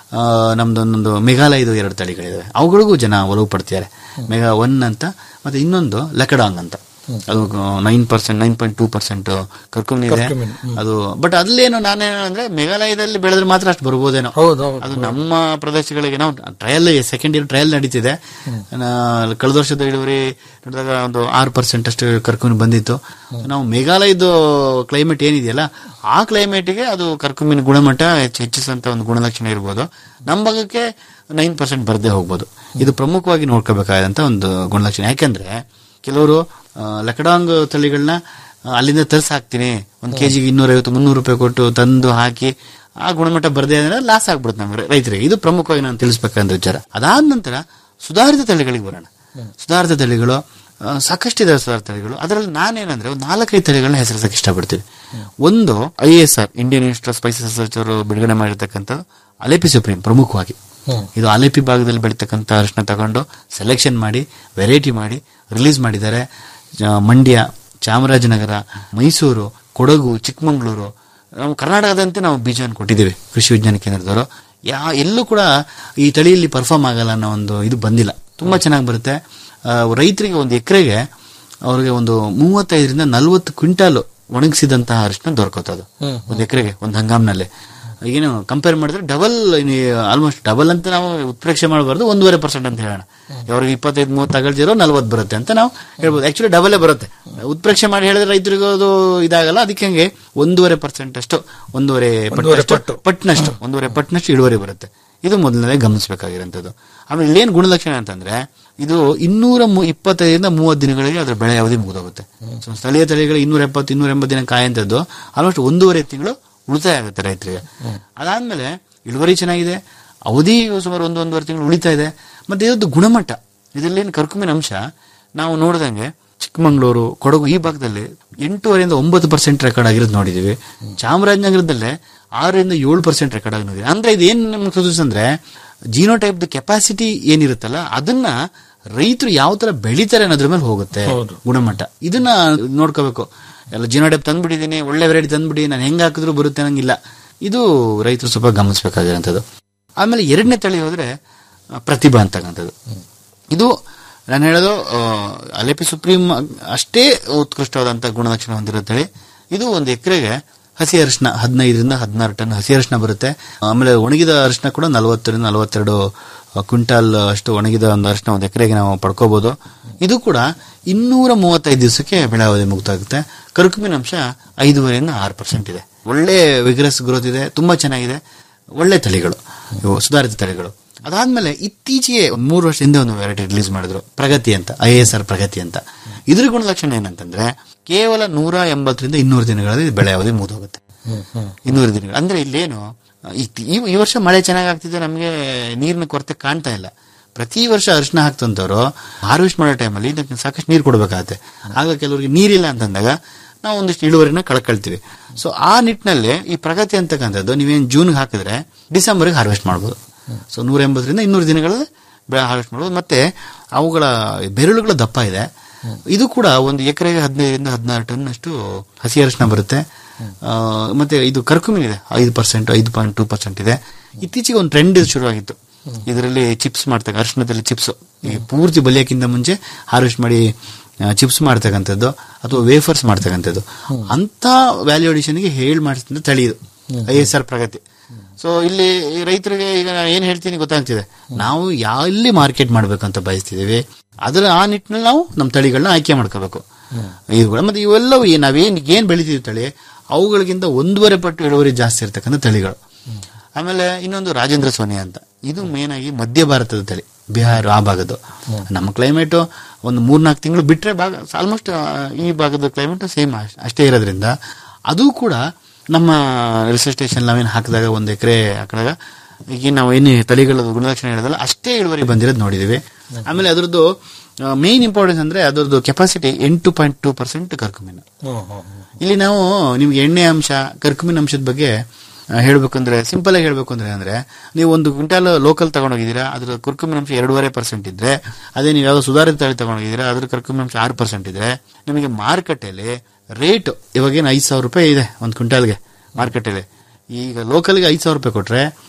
ಆ, ನಮ್ದೊಂದೊಂದು ಮೇಘಾಲಯದ ಎರಡು ತಳಿಗಳಿದಾವೆ ಅವುಗಳಿಗೂ ಜನ ಒಲವು ಪಡ್ತಿದ್ದಾರೆ ಮೆಗಾ ಒನ್ ಅಂತ ಮತ್ತೆ ಇನ್ನೊಂದು ಲಕಡಾಂಗ್ ಅಂತ ಅದು nine percent nine point two percent curcumin ಇದೆ ಕರ್ಕುಮಿನ್, ಹ್ಮ್. ಅದು ಬಟ್ ಅಲ್ಲೇನು ನಾನೇನು ಅಂದ್ರೆ ಮೇಘಾಲಯದಲ್ಲಿ ಬೆಳೆದ್ರೆ ಮಾತ್ರ ಅಷ್ಟು ಬರ್ಬೋದೇನೋ ಅದು ನಮ್ಮ ಪ್ರದೇಶಗಳಿಗೆ ನಾವು ಟ್ರಯಲ್ ಸೆಕೆಂಡ್ ಇಯರ್ ಟ್ರಯಲ್ ನಡೀತಿದೆ ನಾ- ಕಳೆದ ವರ್ಷದ ಇಳುವರಿ ನಡೆದಾಗ ಒಂದು ಆರು ಪರ್ಸೆಂಟ್ ಅಷ್ಟು ಕರ್ಕುಮಿನ್ ಬಂದಿತ್ತು ನಾವು ಮೇಘಾಲಯದ ಕ್ಲೈಮೇಟ್ ಏನಿದೆಯಲ್ಲ ಆ ಕ್ಲೈಮೇಟ್ಗೆ ಅದು ಕರ್ಕುಮಿನ್ ಗುಣಮಟ್ಟ ಹೆಚ್ಚು ಹೆಚ್ಚಿಸುವಂತ ಒಂದು ಗುಣಲಕ್ಷಣ ಇರ್ಬೋದು ನಮ್ಮ ಭಾಗಕ್ಕೆ ನೈನ್ ಪರ್ಸೆಂಟ್ ಬರದೇ ಹೋಗ್ಬೋದು ಇದು ಪ್ರಮುಖವಾಗಿ ನೋಡ್ಕೋಬೇಕಾದಂತ ಒಂದು ಗುಣಲಕ್ಷಣ ಯಾಕೆಂದ್ರೆ ಕೆಲವರು ಆ, ಲಕಡಾಂಗ್ ತಳಿಗಳನ್ನ ಆ, ಅಲ್ಲಿಂದ ತರಿಸಿ ಹಾಕ್ತೀನಿ ಒಂದು ಕೆಜಿಗೆ ಇನ್ನೂರೈವತ್ತು ಮುನ್ನೂರು ರೂಪಾಯಿ ಕೊಟ್ಟು ತಂದು ಹಾಕಿ ಆ ಗುಣಮಟ್ಟ ಬರದೇ ಅಂದ್ರೆ ಲಾಸ್ ಆಗ್ಬಿಡುತ್ತೆ ನಮ್ಗೆ ರೈತರಿಗೆ ಇದು ಪ್ರಮುಖವಾಗಿ ನಾನು ತಿಳಿಸ್ಬೇಕಂತ ವಿಚಾರ ಅದಾದ ನಂತರ ಸುಧಾರಿತ ತಳಿಗಳಿಗೆ ಬರೋಣ ಸುಧಾರಿತ ತಳಿಗಳು ಆ, ಸಾಕಷ್ಟಿದೆ ಸುಧಾರಿತ ತಳಿಗಳು ಅದರಲ್ಲಿ ನಾನೇನಂದ್ರೆ ಒಂದು ನಾಲ್ಕೈದು ತಳಿಗಳನ್ನ ಹೆಸರಿಸಕ್ಕೆ ಇಷ್ಟಪಡ್ತೀನಿ ಒಂದು I S R Indian Institute Spices Research ಅವರು ಬಿಡುಗಡೆ ಮಾಡಿರ್ತಕ್ಕಂಥ ಅಲೆಪಿ ಸುಪ್ರೀಂ ಪ್ರಮುಖವಾಗಿ ಇದು ಅಲೆಪಿ ಭಾಗದಲ್ಲಿ ಬೆಳೀತಕ್ಕಂಥ ಅರಿಶಿನ ತಗೊಂಡು ಸೆಲೆಕ್ಷನ್ ಮಾಡಿ ವೆರೈಟಿ ಮಾಡಿ ರಿಲೀಸ್ ಮಾಡಿದ್ದಾರೆ ಜ- ಮಂಡ್ಯ ಚಾಮರಾಜನಗರ ಮೈಸೂರು ಕೊಡಗು ಚಿಕ್ಕಮಗಳೂರು ನಾವು ಕರ್ನಾಟಕದಂತೆ ನಾವು ಬೀಜವನ್ನು ಕೊಟ್ಟಿದ್ದೇವೆ ಕೃಷಿ ವಿಜ್ಞಾನ ಕೇಂದ್ರದವರು ಯಾ ಎಲ್ಲೂ ಕೂಡ ಈ ತಳಿಯಲ್ಲಿ ಪರ್ಫಾರ್ಮ್ ಆಗಲ್ಲ ಅನ್ನೋ ಒಂದು ಇದು ಬಂದಿಲ್ಲ ತುಂಬಾ ಚೆನ್ನಾಗಿ ಬರುತ್ತೆ ಆ, ರೈತರಿಗೆ ಒಂದು ಎಕರೆಗೆ ಅವ್ರಿಗೆ ಒಂದು ಮೂವತ್ತೈದರಿಂದ ನಲವತ್ತು ಕ್ವಿಂಟಾಲ್ ಒಣಗಿಸಿದಂತಹ ಅರಿಶಿನ ದೊರಕುತ್ತದೆ ಹ್ಮ್. ಒಂದು ಎಕರೆಗೆ ಒಂದು ಹಂಗಾಮ್ನಲ್ಲಿ ಏನು ಕಂಪೇರ್ ಮಾಡಿದ್ರೆ ಡಬಲ್ ಆಲ್ಮೋಸ್ಟ್ ಡಬಲ್ ಅಂತ ನಾವು ಉತ್ಪ್ರೇಕ್ಷೆ ಮಾಡಬಾರ್ದು ಒಂದೂವರೆ ಪರ್ಸೆಂಟ್ ಅಂತ ಹೇಳೋಣ ಅವ್ರಿಗೆ ಇಪ್ಪತ್ತೈದು ಮೂವತ್ತು ತಗೊಳ್ತಿರೋ ನಲ್ವತ್ತು ಬರುತ್ತೆ ಅಂತ ನಾವು ಹೇಳ್ಬೋದು ಆಕ್ಚುಲಿ ಡಬಲೇ ಬರುತ್ತೆ ಉತ್ಪ್ರೇಕ್ಷೆ ಮಾಡಿ ಹೇಳಿದ್ರೆ ರೈತರಿಗೂ ಅದು ಇದಾಗಲ್ಲ ಅದಕ್ಕೆ ಹಂಗೆ ಒಂದೂವರೆ ಪರ್ಸೆಂಟ್ ಅಷ್ಟು ಒಂದೂವರೆ ಒಂದೂವರೆ ಪಟ್ಟು ಪಟ್ನಷ್ಟು ಒಂದೂವರೆ ಪಟ್ನಷ್ಟು ಇಳುವರಿ ಬರುತ್ತೆ ಇದು ಮೊದಲನೇ ಗಮನಿಸಬೇಕಾಗಿರೋಂಥದ್ದು ಆಮೇಲೆ ಇಲ್ಲೇನು ಗುಣಲಕ್ಷಣ ಅಂತಂದ್ರೆ ಇದು ಇನ್ನೂರ ಮು- ಇಪ್ಪತ್ತೈದರಿಂದ ಮೂವತ್ತು ದಿನಗಳಿಗೆ ಅದರ ಬೆಳೆ ಅವಧಿ ಮುಗಿದೋಗುತ್ತೆ ಸೊ ಸ್ಥಳೀಯ ತಳಿಗಳು ಇನ್ನೂರ ಎಪ್ಪತ್ತು ಇನ್ನೂರ ಎಂಬತ್ತು ದಿನ ಕಾಯಂಥದ್ದು ಆಲ್ಮೋಸ್ಟ್ ಒಂದೂವರೆ ತಿಂಗಳು ಉಳಿತಾಯ ಆಗುತ್ತೆ ರೈತರಿಗೆ ಅದಾದ್ಮೇಲೆ ಇಳುವರಿ ಚೆನ್ನಾಗಿದೆ ಅವಧಿ ಸುಮಾರು ಒಂದು ಒಂದೂವರೆ ತಿಂಗಳು ಉಳಿತಾ ಇದೆ ಮತ್ತೆ ಇದರದ್ದು ಗುಣಮಟ್ಟ ಇದರಲ್ಲೇನು ಕರ್ಕುಮಿನ ಅಂಶ ನಾವು ನೋಡಿದಂಗೆ ಚಿಕ್ಕಮಗಳೂರು ಕೊಡಗು ಈ ಭಾಗದಲ್ಲಿ ಎಂಟೂವರೆಯಿಂದ ಒಂಬತ್ತು ಪರ್ಸೆಂಟ್ ರೆಕಾರ್ಡ್ ಆಗಿರೋದು ನೋಡಿದೀವಿ ಚಾಮರಾಜನಗರದಲ್ಲೇ ಆರರಿಂದ ಏಳು ಪರ್ಸೆಂಟ್ ರೆಕಾರ್ಡ್ ಆಗಿ ನೋಡಿದ್ವಿ ಅಂದ್ರೆ ಇದು ಏನ್ ನಮ್ಗೆ ಸೂಚಿಸಂದ್ರೆ ಜೀನೋಟೈಪ್ ಕೆಪಾಸಿಟಿ ಏನಿರುತ್ತಲ್ಲ ಅದನ್ನ ರೈತರು ಯಾವ ತರ ಬೆಳಿತಾರೆ ಅನ್ನೋದ್ರ ಮೇಲೆ ಹೋಗುತ್ತೆ ಗುಣಮಟ್ಟ ಇದನ್ನ ನೋಡ್ಕೋಬೇಕು ಎಲ್ಲ ಜೀನೋಟೈಪ್ ತಂದ್ಬಿಟ್ಟಿದ್ದೀನಿ ಒಳ್ಳೆ ವೆರೈಟಿ ತಂದ್ಬಿಡಿ ನಾನು ಹೆಂಗ್ ಹಾಕಿದ್ರು ಬರುತ್ತೆ ನಂಗಿಲ್ಲ ಇದು ರೈತರು ಸ್ವಲ್ಪ ಗಮನಿಸಬೇಕಾಗಿರೋಂಥದ್ದು ಆಮೇಲೆ ಎರಡನೇ ತಳಿ ಹೋದ್ರೆ ಆ, ಪ್ರತಿಭಾ ಅಂತಕ್ಕಂಥದ್ದು ಇದು ನಾನು ಹೇಳೋದು ಆ, ಅಲೆಪಿ ಸುಪ್ರೀಂ ಅಷ್ಟೇ ಉತ್ಕೃಷ್ಟವಾದಂತ ಗುಣಲಕ್ಷಣ ಹೊಂದಿರೋ ತಳಿ ಇದು ಒಂದು ಎಕರೆಗೆ ಹಸಿ ಅರಿಶಿನ ಹದಿನೈದರಿಂದ ಹದಿನಾರು ಟನ್ ಹಸಿ ಅರಿಶಿನ ಬರುತ್ತೆ ಆಮೇಲೆ ಒಣಗಿದ ಅರಿಶಿನ ಕೂಡ ನಲವತ್ತರಿಂದ ನಲವತ್ತೆರಡು ಕ್ವಿಂಟಾಲ್ ಅಷ್ಟು ಒಣಗಿದ ಒಂದು ಅರಿಶಿನ ಒಂದು ಎಕರೆಗೆ ನಾವು ಪಡ್ಕೋಬಹುದು ಇದು ಕೂಡ ಇನ್ನೂರ ಮೂವತ್ತೈದು ದಿವಸಕ್ಕೆ ಬೆಳವಣಿಗೆ ಮುಕ್ತಾಗುತ್ತೆ ಕರ್ಕುಮಿನ ಅಂಶ ಐದೂವರೆಯಿಂದ ಆರು ಪರ್ಸೆಂಟ್ ಇದೆ ಒಳ್ಳೆ ವಿಗ್ರಸ್ ಗ್ರೋತ್ ಇದೆ ತುಂಬಾ ಚೆನ್ನಾಗಿದೆ ಒಳ್ಳೆ ತಳಿಗಳು ಇವು ಸುಧಾರಿತ ತಳಿಗಳು ಅದಾದ್ಮೇಲೆ ಇತ್ತೀಚೆಗೆ ಒಂದ್ ಮೂರು ವರ್ಷ ಹಿಂದೆ ಒಂದು ವೆರೈಟಿ ರಿಲೀಸ್ ಮಾಡಿದ್ರು ಪ್ರಗತಿ ಅಂತ ಐ ಎಸ್ ಆರ್ ಪ್ರಗತಿ ಅಂತ ಇದ್ರ ಗುಣಲಕ್ಷಣ ಏನಂತಂದ್ರೆ ಕೇವಲ ನೂರ ಎಂಬತ್ತರಿಂದ ಇನ್ನೂರು ದಿನಗಳಲ್ಲಿ ಇದು ಬೆಳೆ ಅವಧಿ ಮುಗಿದೋಗುತ್ತೆ ಇನ್ನೂರು ದಿನಗಳು ಅಂದ್ರೆ ಇಲ್ಲೇನು ಈ- ಈ ಈ ವರ್ಷ ಮಳೆ ಚೆನ್ನಾಗಿ ಆಗ್ತಿದೆ ನಮಗೆ ನೀರಿನ ಕೊರತೆ ಕಾಣ್ತಾ ಇಲ್ಲ ಪ್ರತಿ ವರ್ಷ ಅರಿಶಿನ ಹಾಕ್ತಂತವ್ರು ಹಾರ್ವೆಸ್ಟ್ ಮಾಡೋ ಟೈಮಲ್ಲಿ ಇದಕ್ಕೆ ಸಾಕಷ್ಟು ನೀರು ಕೊಡಬೇಕಾಗತ್ತೆ ಆಗ ಕೆಲವರಿಗೆ ನೀರಿಲ್ಲ ಅಂತಂದಾಗ ನಾವು ಒಂದಿಷ್ಟು ಇಳುವರಿನ ಕಳ್ಕೊಳ್ತೀವಿ ಸೊ ಆ ನಿಟ್ಟಿನಲ್ಲಿ ಈ ಪ್ರಗತಿ ಅಂತಕ್ಕಂಥದ್ದು ನೀವೇನು ಜೂನ್ಗೆ ಹಾಕಿದ್ರೆ ಡಿಸೆಂಬರ್ಗೆ ಹಾರ್ವೆಸ್ಟ್ ಮಾಡ್ಬೋದು ಸೊ ನೂರ ಎಂಬತ್ತರಿಂದ ಇನ್ನೂರು ದಿನಗಳಲ್ಲಿ ಬೆಳೆ ಹಾರ್ವೆಸ್ಟ್ ಮಾಡ್ಬೋದು ಮತ್ತೆ ಅವುಗಳ ಬೆರಳುಗಳ ದಪ್ಪ ಇದೆ ಇದು ಕೂಡ ಒಂದು ಎಕರೆಗೆ ಹದಿನೈದರಿಂದ ಹದಿನಾರು ಟನ್ ಅಷ್ಟು ಹಸಿ ಅರಿಶಿನ ಬರುತ್ತೆ ಆ, ಮತ್ತೆ ಇದು ಕರ್ಕುಮಿನ್ ಇದೆ ಐದು ಪರ್ಸೆಂಟ್ ಐದು ಪಾಯಿಂಟ್ ಟೂ ಪರ್ಸೆಂಟ್ ಇದೆ ಇತ್ತೀಚೆಗೆ ಒಂದು ಟ್ರೆಂಡ್ ಶುರುವಾಗಿತ್ತು ಇದರಲ್ಲಿ ಚಿಪ್ಸ್ ಮಾಡ್ತಾರೆ ಅರಿಶಿನದಲ್ಲಿ ಚಿಪ್ಸ್ ಈ ಪೂರ್ತಿ ಬಲಿಯಕ್ಕಿಂತ ಮುಂಚೆ ಹಾರ್ವೆಸ್ಟ್ ಮಾಡಿ ಚಿಪ್ಸ್ ಮಾಡ್ತಕ್ಕಂಥದ್ದು ಅಥವಾ ವೇಫರ್ಸ್ ಮಾಡ್ತಕ್ಕಂಥದ್ದು ಅಂತ ವ್ಯಾಲ್ಯೂ ಅಡಿಷನ್ಗೆ ಹೇಳಿ ಮಾಡಿಸಿದ ತಳಿ ಇದು I S R Pragati so ಇಲ್ಲಿ ಈ ರೈತರಿಗೆ ಈಗ ನಾನು ಏನ್ ಹೇಳ್ತೀನಿ ಗೊತ್ತಾಗ್ತಿದೆ ನಾವು ಎಲ್ಲಿ ಮಾರ್ಕೆಟ್ ಮಾಡ್ಬೇಕಂತ ಬಯಸ್ತಿದೀವಿ ಅದರ ಆ ನಿಟ್ಟಿನಲ್ಲಿ ನಾವು ನಮ್ಮ ತಳಿಗಳನ್ನ ಆಯ್ಕೆ ಮಾಡ್ಕೋಬೇಕು ಇವುಗಳು ಮತ್ತೆ ಇವೆಲ್ಲವೂ ಏನ್- ನಾವೇನ್ ಏನ್ ಬೆಳಿತೀವಿ ತಳಿ ಅವುಗಳಿಗಿಂತ ಒಂದೂವರೆ ಪಟ್ಟು ಇಳುವರಿ ಜಾಸ್ತಿ ಇರ್ತಕ್ಕಂಥ ತಳಿಗಳು ಆಮೇಲೆ ಇನ್ನೊಂದು ರಾಜೇಂದ್ರ ಸೋನಿ ಅಂತ ಇದು ಮೇನ್ ಆಗಿ ಮಧ್ಯ ಭಾರತದ ತಳಿ ಬಿಹಾರ ಆ ಭಾಗದ್ದು ನಮ್ಮ ಕ್ಲೈಮೇಟ್ ಒಂದು ಮೂರ್ನಾಲ್ಕು ತಿಂಗಳು ಬಿಟ್ರೆ ಭಾಗ ಆಲ್ಮೋಸ್ಟ್ ಈ ಭಾಗದ ಕ್ಲೈಮೇಟ್ ಸೇಮ್ ಅಷ್ಟೇ ಇರೋದ್ರಿಂದ ಅದು ಕೂಡ ನಮ್ಮ ರಿಸರ್ಚ್ ಸ್ಟೇಷನ್ ನಾವೇನು ಹಾಕಿದಾಗ ಒಂದು ಎಕರೆ ಹಾಕಿದಾಗ ಈಗ ನಾವು ಏನು ತಳಿಗಳ ಗುಣಲಕ್ಷಣ ಹೇಳಿದಲ್ಲ ಅಷ್ಟೇ ಇಳುವರಿ ಬಂದಿರೋದು ನೋಡಿದೀವಿ ಆಮೇಲೆ ಅದ್ರದ್ದು ಮೇನ್ ಇಂಪಾರ್ಟೆನ್ಸ್ ಅಂದ್ರೆ ಅದರದ್ದು ಕೆಪಾಸಿಟಿ ಎಂಟು ಪಾಯಿಂಟ್ ಟೂ ಪರ್ಸೆಂಟ್ ಕರ್ಕುಮಿನ್ ಇಲ್ಲಿ ನಾವು ನಿಮ್ಗೆ ಎಣ್ಣೆ ಅಂಶ ಕರ್ಕುಮಿನ್ ಅಂಶದ ಬಗ್ಗೆ ಆ, ಹೇಳ್ಬೇಕಂದ್ರೆ ಸಿಂಪಲ್ ಆಗಿ ಹೇಳ್ಬೇಕು ಅಂದ್ರೆ ಅಂದ್ರೆ ನೀವು ಒಂದು ಕ್ವಿಂಟಾಲ್ ಲೋಕಲ್ ತಗೊಂಡೋಗಿದ್ದೀರಾ ಅದ್ರ ಕರ್ಕುಮಿನ್ ಅಂಶ ಎರಡೂವರೆ ಪರ್ಸೆಂಟ್ ಇದ್ರೆ ಅದೇ ನೀವು ಯಾವ್ದೋ ಸುಧಾರಿತ ತಳಿ ತಗೊಂಡೋಗಿದ್ದೀರಾ ಅದ್ರ ಕರ್ಕುಮಿನ್ ಅಂಶ ಆರು ಪರ್ಸೆಂಟ್ ಇದ್ರೆ ನಿಮಗೆ ಮಾರುಕಟ್ಟೆಯಲ್ಲಿ ರೇಟ್ ಇವಾಗೇನು ಐದು ಸಾವಿರ ರೂಪಾಯಿ ಇದೆ ಒಂದು ಕ್ವಿಂಟಾಲ್ಗೆ ಮಾರುಕಟ್ಟೆಯಲ್ಲಿ ಈಗ ಲೋಕಲ್ಗೆ ಐದು ಸಾವಿರ ರೂಪಾಯಿ ಕೊಟ್ರೆ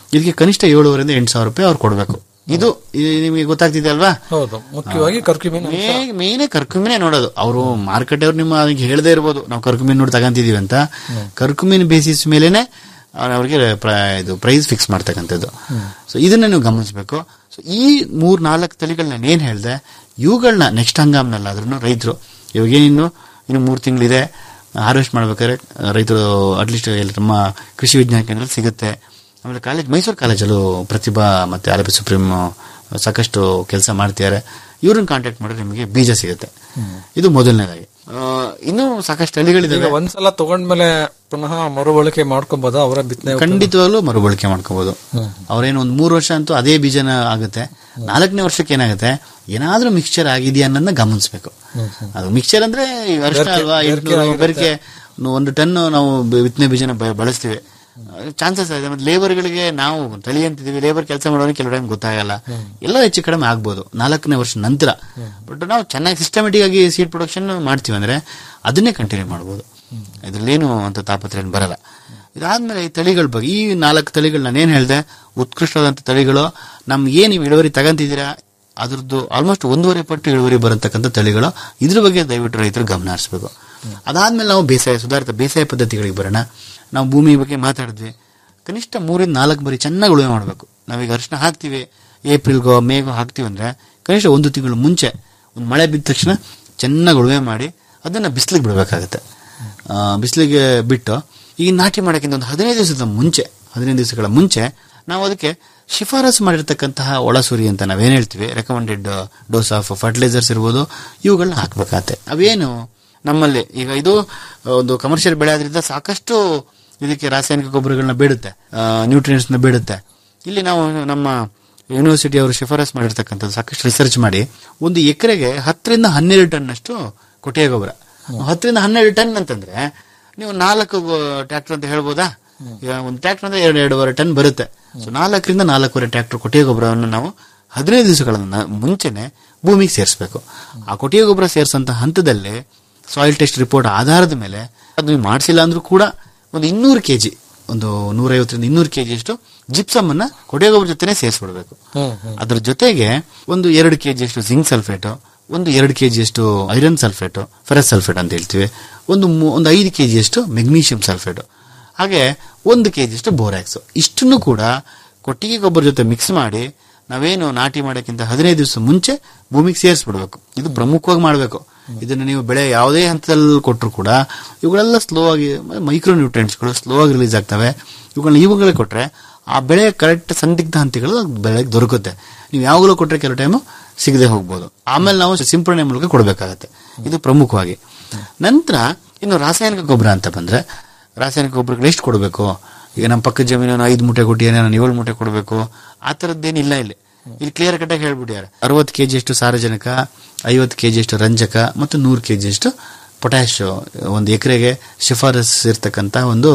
ಇದಕ್ಕೆ ಕನಿಷ್ಠ ಏಳುವರೆಯಿಂದ ಎಂಟು ಸಾವಿರ ರೂಪಾಯಿ ಅವ್ರು ಕೊಡಬೇಕು ಇದು ಇದು ನಿಮಗೆ ಗೊತ್ತಾಗ್ತಿದೆ ಅಲ್ವಾ ಹೌದು ಮುಖ್ಯವಾಗಿ ಕರ್ಕಿಮೀನು ಅಂಶ. ಮೇ- ಮೇನೆ ಕರ್ಕುಮೀನೇ ನೋಡೋದು ಅವರು ಮಾರ್ಕೆಟ್ ಅವ್ರು ನಿಮ್ಮ ಅದಕ್ಕೆ ಹೇಳದೇ ಇರ್ಬೋದು ನಾವು ಕರ್ಕುಮೀನ್ ನೋಡಿ ತಗಂತಿದೀವಿ ಅಂತ ಕರ್ಕುಮೀನ್ ಬೇಸಿಸ್ ಮೇಲೆನೆ ಅವ್ರು ಅವ್ರಿಗೆ ಪ್ರ- ಇದು ಪ್ರೈಸ್ ಫಿಕ್ಸ್ ಮಾಡ್ತಕ್ಕಂಥದ್ದು ಸೊ ಇದನ್ನ ನೀವು ಗಮನಿಸಬೇಕು ಸೊ ಈ ಮೂರ್ ನಾಲ್ಕು ತಳಿಗಳನ್ನ ನಾನು ಏನ್ ಹೇಳ್ದೆ ಇವುಗಳನ್ನ ನೆಕ್ಸ್ಟ್ ಹಂಗಾಮ್ನಲ್ಲಾದ್ರೂ ರೈತರು ಇವಾಗ ಏನಿನ್ನು ಇನ್ನು ಮೂರು ತಿಂಗಳಿದೆ ಹಾರ್ವೆಸ್ಟ್ ಮಾಡ್ಬೇಕಾದ್ರೆ ರೈತರು ಅಟ್ಲೀಸ್ಟ್ ನಮ್ಮ ಕೃಷಿ ವಿಜ್ಞಾನ ಕೇಂದ್ರದಲ್ಲಿ ಸಿಗುತ್ತೆ ಆಮೇಲೆ ಕಾಲೇಜ್ ಮೈಸೂರು ಕಾಲೇಜಲ್ಲೂ ಪ್ರತಿಭಾ ಮತ್ತೆ ಆರ್ ಸುಪ್ರೀಂ ಸಾಕಷ್ಟು ಕೆಲಸ ಮಾಡ್ತಿದ್ದಾರೆ ಇವ್ರನ್ನ ಕಾಂಟ್ಯಾಕ್ಟ್ ಮಾಡಿದ್ರೆ ನಿಮಗೆ ಬೀಜ ಸಿಗುತ್ತೆ ಇದು ಮೊದಲನೇದಾಗಿ ಆ, ಇನ್ನೂ ಸಾಕಷ್ಟು ಈಗ ಹಳ್ಳಿಗಳಿದಾವೆ ಒಂದ್ಸಲ ತಗೊಂಡ್ಮೇಲೆ ಪುನಃ ಮರುಬಳಕೆ ಮಾಡ್ಕೊಬೋದಾ ಅವರ ಬಿತ್ತನೆ ಖಂಡಿತವಾಗ್ಲೂ ಮರುಬಳಕೆ ಮಾಡ್ಕೋಬಹುದು ಅವ್ರೇನು ಒಂದ್ ಮೂರು ವರ್ಷ ಅಂತೂ ಅದೇ ಬೀಜನ ಆಗುತ್ತೆ ನಾಲ್ಕನೇ ವರ್ಷಕ್ಕೆ ಏನಾಗುತ್ತೆ ಏನಾದ್ರೂ ಮಿಕ್ಸ್ಚರ್ ಆಗಿದೆಯಾ ಅನ್ನೋದನ್ನ ಗಮನಿಸಬೇಕು ಅದು ಮಿಕ್ಸ್ಚರ್ ಅಂದ್ರೆ ಈ ವರ್ಷ ಬೆರ್ಕೆ- ಅಲ್ವಾ ಬೆರ್ಕೆ ಎಂಟ್ನೂರು ಆಗಿರುತ್ತೆ. ಬೆರಕೆ ಒಂದು ಟನ್ ನಾವು ಬ- ಬಿತ್ತನೆ ಬೀಜನ ಬ- ಬಳಸ್ತೀವಿ ಚಾನ್ಸಸ್ ಇದೆ ಮತ್ತೆ ಲೇಬರ್ಗಳಿಗೆ ನಾವು ತಳಿ ಅಂತಿದೀವಿ ಲೇಬರ್ ಕೆಲಸ ಮಾಡೋರಿಗೆ ಕೆಲವು ಟೈಮ್ ಗೊತ್ತಾಗಲ್ಲ ಎಲ್ಲ ಹೆಚ್ಚು ಕಡಿಮೆ ಆಗ್ಬೋದು ನಾಲ್ಕನೇ ವರ್ಷ ನಂತರ ಬಟ್ ನಾವು ಚೆನ್ನಾಗಿ ಸಿಸ್ಟಮೆಟಿಕ್ ಆಗಿ ಸೀಡ್ ಪ್ರೊಡಕ್ಷನ್ ಮಾಡ್ತೀವಿ ಅಂದ್ರೆ ಅದನ್ನೇ ಕಂಟಿನ್ಯೂ ಮಾಡ್ಬೋದು ಇದ್ರಲ್ಲೇನು ಅಂತ ತಾಪತ್ರ ಏನ್ ಬರಲ್ಲ ಇದಾದ್ಮೇಲೆ ಈ ತಳಿಗಳ ಬಗ್ಗೆ ಈ ನಾಲ್ಕು ತಳಿಗಳು ನಾನು ಏನ್ ಹೇಳ್ದೆ ಉತ್ಕೃಷ್ಟವಾದಂತ ತಳಿಗಳು ನಮ್ಗೆ ಏನ್ ನೀವು ಇಳುವರಿ ತಗಂತಿದ್ದೀರಾ ಅದ್ರದ್ದು ಆಲ್ಮೋಸ್ಟ್ ಒಂದೂವರೆ ಪಟ್ಟು ಇಳುವರಿ ಬರತಕ್ಕಂಥ ತಳಿಗಳು ಇದ್ರ ಬಗ್ಗೆ ದಯವಿಟ್ಟು ರೈತರು ಗಮನ ಹರಿಸಬೇಕು ಅದಾದ್ಮೇಲೆ ನಾವು ಬೇಸಾಯ ಸುಧಾರಿತ ಬೇಸಾಯ ಪದ್ಧತಿಗಳಿಗೆ ಬರೋಣ ನಾವು ಭೂಮಿ ಬಗ್ಗೆ ಮಾತಾಡಿದ್ವಿ ಕನಿಷ್ಠ ಮೂರಿಂದ ನಾಲ್ಕು ಬಾರಿ ಚೆನ್ನಾಗಿ ಉಳುಮೆ ಮಾಡಬೇಕು ನಾವೀಗ ಅರಿಶಿನ ಹಾಕ್ತಿವಿ ಏಪ್ರಿಲ್ಗೋ ಮೇಗೋ ಹಾಕ್ತಿವಿ ಅಂದ್ರೆ ಕನಿಷ್ಠ ಒಂದು ತಿಂಗಳು ಮುಂಚೆ ಒಂದು ಮಳೆ ಬಿದ್ದ ತಕ್ಷಣ ಚೆನ್ನಾಗಿ ಉಳುಮೆ ಮಾಡಿ ಅದನ್ನ ಬಿಸಿಲಿಗೆ ಬಿಡಬೇಕಾಗತ್ತೆ ಬಿಸಿಲಿಗೆ ಬಿಟ್ಟು ಈ ನಾಟಿ ಮಾಡೋಕ್ಕಿಂತ ಒಂದು ಹದಿನೈದು ದಿವಸದ ಮುಂಚೆ ಹದಿನೈದು ದಿವಸಗಳ ಮುಂಚೆ ನಾವು ಅದಕ್ಕೆ ಶಿಫಾರಸು ಮಾಡಿರ್ತಕ್ಕಂತಹ ಒಳಸುರಿ ಅಂತ ನಾವೇನ್ ಹೇಳ್ತೀವಿ ರೆಕಮೆಂಡೆಡ್ ಡೋಸ್ ಆಫ್ ಫರ್ಟಿಲೈಸರ್ಸ್ ಇರ್ಬೋದು ಇವುಗಳನ್ನ ಹಾಕ್ಬೇಕಾಗತ್ತೆ ಅವೇನು ನಮ್ಮಲ್ಲಿ ಈಗ ಇದು ಒಂದು ಕಮರ್ಷಿಯಲ್ ಬೆಳೆ ಆದ್ರಿಂದ ಸಾಕಷ್ಟು ಇದಕ್ಕೆ ರಾಸಾಯನಿಕ ಗೊಬ್ಬರಗಳನ್ನ ಬೇಡುತ್ತೆ ನ್ಯೂಟ್ರಿಯೆಂಟ್ಸ್ ನ ಬೇಡುತ್ತೆ ಇಲ್ಲಿ ನಾವು ನಮ್ಮ ಯೂನಿವರ್ಸಿಟಿ ಅವರು ಶಿಫಾರಸ್ ಮಾಡಿರ್ತಕ್ಕಂಥದ್ದು ಸಾಕಷ್ಟು ರಿಸರ್ಚ್ ಮಾಡಿ ಒಂದು ಎಕರೆಗೆ ಹತ್ತರಿಂದ ಹನ್ನೆರಡು ಟನ್ ಅಷ್ಟು ಕೊಟ್ಟಿಗೆ ಗೊಬ್ಬರ ಹತ್ತರಿಂದ ಹನ್ನೆರಡು ಟನ್ ಅಂತಂದ್ರೆ ನೀವು ನಾಲ್ಕು ಟ್ರ್ಯಾಕ್ಟರ್ ಅಂತ ಹೇಳ್ಬೋದಾ ಈಗ ಒಂದು ಟ್ರ್ಯಾಕ್ಟರ್ ಅಂದ್ರೆ ಎರಡು ಎರಡೂವರೆ ಟನ್ ಬರುತ್ತೆ ಸೊ ನಾಲ್ಕರಿಂದ ನಾಲ್ಕೂವರೆ ಟ್ರ್ಯಾಕ್ಟರ್ ಕೊಟ್ಟಿಗೆ ಗೊಬ್ಬರವನ್ನು ನಾವು ಹದಿನೈದು ದಿವಸಗಳನ್ನ ಮುಂಚೆನೆ ಭೂಮಿಗೆ ಸೇರಿಸಬೇಕು ಆ ಕೊಟ್ಟಿಗೆ ಗೊಬ್ಬರ ಸೇರಿಸಂತ ಹಂತದಲ್ಲಿ ಸಾಯಿಲ್ ಟೆಸ್ಟ್ ರಿಪೋರ್ಟ್ ಆಧಾರದ ಮೇಲೆ ಅದು ನೀವು ಮಾಡಿಸಿಲ್ಲ ಅಂದ್ರೂ ಕೂಡ ಒಂದು ಇನ್ನೂರು ಕೆಜಿ ಒಂದು ನೂರೈವತ್ತರಿಂದ ಇನ್ನೂರು ಕೆಜಿ ಅಷ್ಟು ಜಿಪ್ಸಮ್ ಅನ್ನ ಕೊಟ್ಟಿಗೆ ಗೊಬ್ಬರ ಜೊತೆನೆ ಸೇರಿಸ್ಬಿಡ್ಬೇಕು ಅದ್ರ ಜೊತೆಗೆ ಒಂದು ಎರಡು ಕೆಜಿ ಅಷ್ಟು ಜಿಂಕ್ ಸಲ್ಫೇಟ್ ಒಂದು ಎರಡು ಕೆಜಿ ಅಷ್ಟು ಐರನ್ ಸಲ್ಫೇಟ್ ಫೆರಸ್ ಸಲ್ಫೇಟ್ ಅಂತ ಹೇಳ್ತೀವಿ ಒಂದು ಮೂ- ಒಂದು ಐದು ಕೆಜಿ ಅಷ್ಟು ಮೆಗ್ನೀಷಿಯಂ ಸಲ್ಫೇಟ್ ಹಾಗೆ ಒಂದು ಕೆಜಿ ಅಷ್ಟು ಬೋರಾಕ್ಸ್ ಇಷ್ಟನ್ನು ಕೂಡ ಕೊಟ್ಟಿಗೆ ಗೊಬ್ಬರ ಜೊತೆ ಮಿಕ್ಸ್ ಮಾಡಿ ನಾವೇನು ನಾಟಿ ಮಾಡೋಕ್ಕಿಂತ ಹದಿನೈದು ದಿವಸ ಮುಂಚೆ ಭೂಮಿಗೆ ಸೇರಿಸ್ಬಿಡ್ಬೇಕು ಇದು ಪ್ರಮುಖವಾಗಿ ಮಾಡಬೇಕು ಇದನ್ನ ನೀವು ಬೆಳೆ ಯಾವುದೇ ಹಂತದಲ್ಲಿ ಕೊಟ್ಟರು ಕೂಡ ಇವುಗಳೆಲ್ಲ ಸ್ಲೋ ಆಗಿ ಮೈಕ್ರೋ ನ್ಯೂಟ್ರಿಯೆಂಟ್ಸ್ಗಳು ಸ್ಲೋ ಆಗಿ ರಿಲೀಸ್ ಆಗ್ತವೆ ಇವುಗಳನ್ನ ಇವುಗಳೇ ಕೊಟ್ರೆ ಆ ಬೆಳೆ ಕರೆಕ್ಟ್ ಸಂದಿಗ್ಧ ಹಂತಗಳು ಬೆಳೆಗೆ ದೊರಕುತ್ತೆ ನೀವು ಯಾವಾಗಲೂ ಕೊಟ್ಟರೆ ಕೆಲವು ಟೈಮು ಸಿಗದೆ ಹೋಗ್ಬೋದು ಆಮೇಲೆ ನಾವು ಸಿಂಪರಣೆ ಮೂಲಕ ಕೊಡಬೇಕಾಗತ್ತೆ ಇದು ಪ್ರಮುಖವಾಗಿ ನಂತರ ಇನ್ನು ರಾಸಾಯನಿಕ ಗೊಬ್ಬರ ಅಂತ ಬಂದ್ರೆ ರಾಸಾಯನಿಕ ಗೊಬ್ಬರಗಳು ಎಷ್ಟು ಕೊಡಬೇಕು ಈಗ ನಮ್ಮ ಪಕ್ಕದ ಜಮೀನು ಐದು ಮೂಟೆ ಕೊಟ್ಟಿಯಾನೆ ನಾನು ಏಳು ಮೂಟೆ ಕೊಡಬೇಕು ಆ ಥರದ್ದೇನಿಲ್ಲ ಇಲ್ಲಿ ಇಲ್ಲಿ ಕ್ಲಿಯರ್ ಕಟ್ ಆಗಿ ಹೇಳ್ಬಿಟ್ಟಿದ್ದಾರೆ ಅರವತ್ತು ಕೆಜಿ ಅಷ್ಟು ಸಾರಜನಕ ಐವತ್ತು ಕೆಜಿ ಅಷ್ಟು ರಂಜಕ ಮತ್ತು ನೂರು ಕೆಜಿ ಅಷ್ಟು ಪೊಟ್ಯಾಶ್ ಒಂದು ಎಕರೆಗೆ ಶಿಫಾರಸ್ ಇರ್ತಕ್ಕಂತ ಒಂದು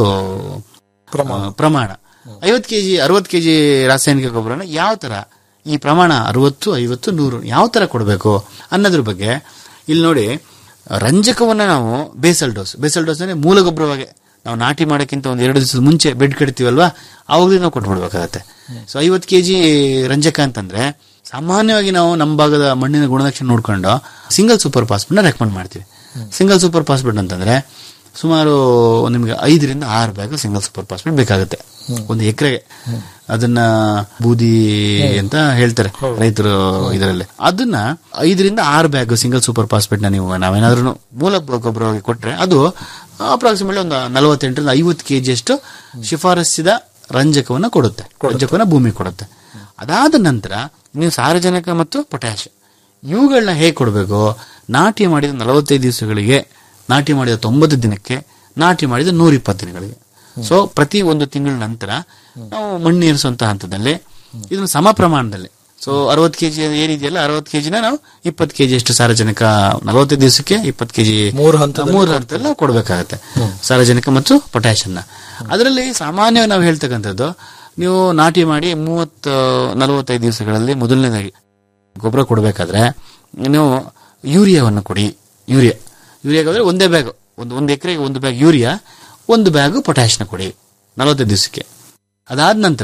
ಆ, ಪ್ರಮಾಣ ಐವತ್ತು ಕೆಜಿ ಅರವತ್ತು ಕೆಜಿ ರಾಸಾಯನಿಕ ಗೊಬ್ಬರನ ಯಾವ ತರ ಈ ಪ್ರಮಾಣ ಅರವತ್ತು ಐವತ್ತು ನೂರು ಯಾವ ತರ ಕೊಡಬೇಕು ಅನ್ನೋದ್ರ ಬಗ್ಗೆ ಇಲ್ಲಿ ನೋಡಿ ರಂಜಕವನ್ನ ನಾವು ಬೇಸಲ್ ಡೋಸ್ ಬೇಸಲ್ ಡೋಸ್ ಅಂದ್ರೆ ಮೂಲ ಗೊಬ್ಬರವಾಗಿ ನಾವು ನಾಟಿ ಮಾಡೋಕ್ಕಿಂತ ಒಂದು ಎರಡು ದಿವಸದ ಮುಂಚೆ ಬೆಡ್ ಕಟ್ತೀವಲ್ವಾ ಅವಾಗಲೇ ನಾವು ಕೊಟ್ಬಿಡ್ಬೇಕಾಗತ್ತೆ ಸೊ ಐವತ್ತು ಕೆಜಿ ರಂಜಕ ಅಂತಂದ್ರೆ ಸಾಮಾನ್ಯವಾಗಿ ನಾವು ನಮ್ಮ ಭಾಗದ ಮಣ್ಣಿನ ಗುಣಲಕ್ಷಣ ನೋಡ್ಕೊಂಡು ಸಿಂಗಲ್ ಸೂಪರ್ ಫಾಸ್ಫೇಟ್ ನ ರೆಕಮೆಂಡ್ ಮಾಡ್ತೀವಿ ಸಿಂಗಲ್ ಸೂಪರ್ ಫಾಸ್ಫೇಟ್ ಅಂತಂದ್ರೆ ಸುಮಾರು ನಿಮ್ಗೆ ಐದರಿಂದ ಆರು ಬ್ಯಾಗ್ ಸಿಂಗಲ್ ಸೂಪರ್ ಫಾಸ್ಫೇಟ್ ಬೇಕಾಗುತ್ತೆ ಒಂದು ಎಕರೆಗೆ ಅದನ್ನ ಬೂದಿ ಅಂತ ಹೇಳ್ತಾರೆ ರೈತರು ಇದರಲ್ಲಿ ಅದನ್ನ ಐದರಿಂದ ಆರು ಬ್ಯಾಗ್ ಸಿಂಗಲ್ ಸೂಪರ್ ಫಾಸ್ಫೇಟ್ ನ ನೀವು ನಾವೇನಾದ್ರೂ ಮೂಲ ಗೊಬ್ಬರವಾಗಿ ಕೊಟ್ರೆ ಅದು ಅಪ್ರಾಕ್ಸಿಮೇಟ್ಲಿ ಒಂದು ನಲವತ್ತೆಂಟರಿಂದ ಐವತ್ತು ಕೆಜಿ ಅಷ್ಟು ಶಿಫಾರಸ್ಸಿದ ರಂಜಕವನ್ನ ಕೊಡುತ್ತೆ ರಂಜಕವನ್ನ ಭೂಮಿ ಕೊಡುತ್ತೆ ಅದಾದ ನಂತರ ನೀವು ಸಾರಜನಕ ಮತ್ತು ಪೊಟ್ಯಾಶ್ ಇವುಗಳನ್ನ ಹೇಗೆ ಕೊಡಬೇಕು ನಾಟಿ ಮಾಡಿದ ನಲವತ್ತೈದು ದಿವಸಗಳಿಗೆ ನಾಟಿ ಮಾಡಿದ ತೊಂಬತ್ತು ದಿನಕ್ಕೆ ನಾಟಿ ಮಾಡಿದ ನೂರ ಇಪ್ಪತ್ತು ದಿನಗಳಿಗೆ ಸೊ ಪ್ರತಿ ಒಂದು ತಿಂಗಳ ನಂತರ ನಾವು ಮಣ್ಣು ಏರಿಸುವಂತ ಹಂತದಲ್ಲಿ ಇದನ್ನು ಸಮ ಪ್ರಮಾಣದಲ್ಲಿ ಸೊ ಅರವತ್ತು ಕೆಜಿ ಏನಿದೆಯಲ್ಲ ಅರವತ್ತು ಕೆಜಿನ ನಾವು ಇಪ್ಪತ್ತು ಕೆಜಿ ಅಷ್ಟು ಸಾರಜನಕ ನಲವತ್ತೈದು ದಿವಸಕ್ಕೆ ಇಪ್ಪತ್ತು ಕೆಜಿ ಮೂರು ಹಂತದಲ್ಲಿ ಮೂರು ಹಂತದಲ್ಲಿ ನಾವು ಕೊಡಬೇಕಾಗತ್ತೆ ಸಾರಜನಕ ಮತ್ತು ಪೊಟ್ಯಾಶ್ ಅನ್ನ ಅದರಲ್ಲಿ ಸಾಮಾನ್ಯವಾಗಿ ನಾವು ಹೇಳ್ತಕ್ಕಂಥದ್ದು ನೀವು ನಾಟಿ ಮಾಡಿ ಮೂವತ್ತ ನಲವತ್ತೈದು ದಿವಸಗಳಲ್ಲಿ ಮೊದಲನೇದಾಗಿ ಗೊಬ್ಬರ ಕೊಡಬೇಕಾದ್ರೆ ನೀವು ಯೂರಿಯಾವನ್ನು ಕೊಡಿ ಯೂರಿಯಾ ಯೂರಿಯಾ ಅಂದ್ರೆ ಒಂದೇ ಬ್ಯಾಗ್ ಒಂದು ಒಂದು ಎಕರೆಗೆ ಒಂದು ಬ್ಯಾಗ್ ಯೂರಿಯಾ ಒಂದು ಬ್ಯಾಗ್ ಪೊಟ್ಯಾಶ್ನ ಕೊಡಿ ನಲವತ್ತೈದು ದಿವಸಕ್ಕೆ ಅದಾದ ನಂತರ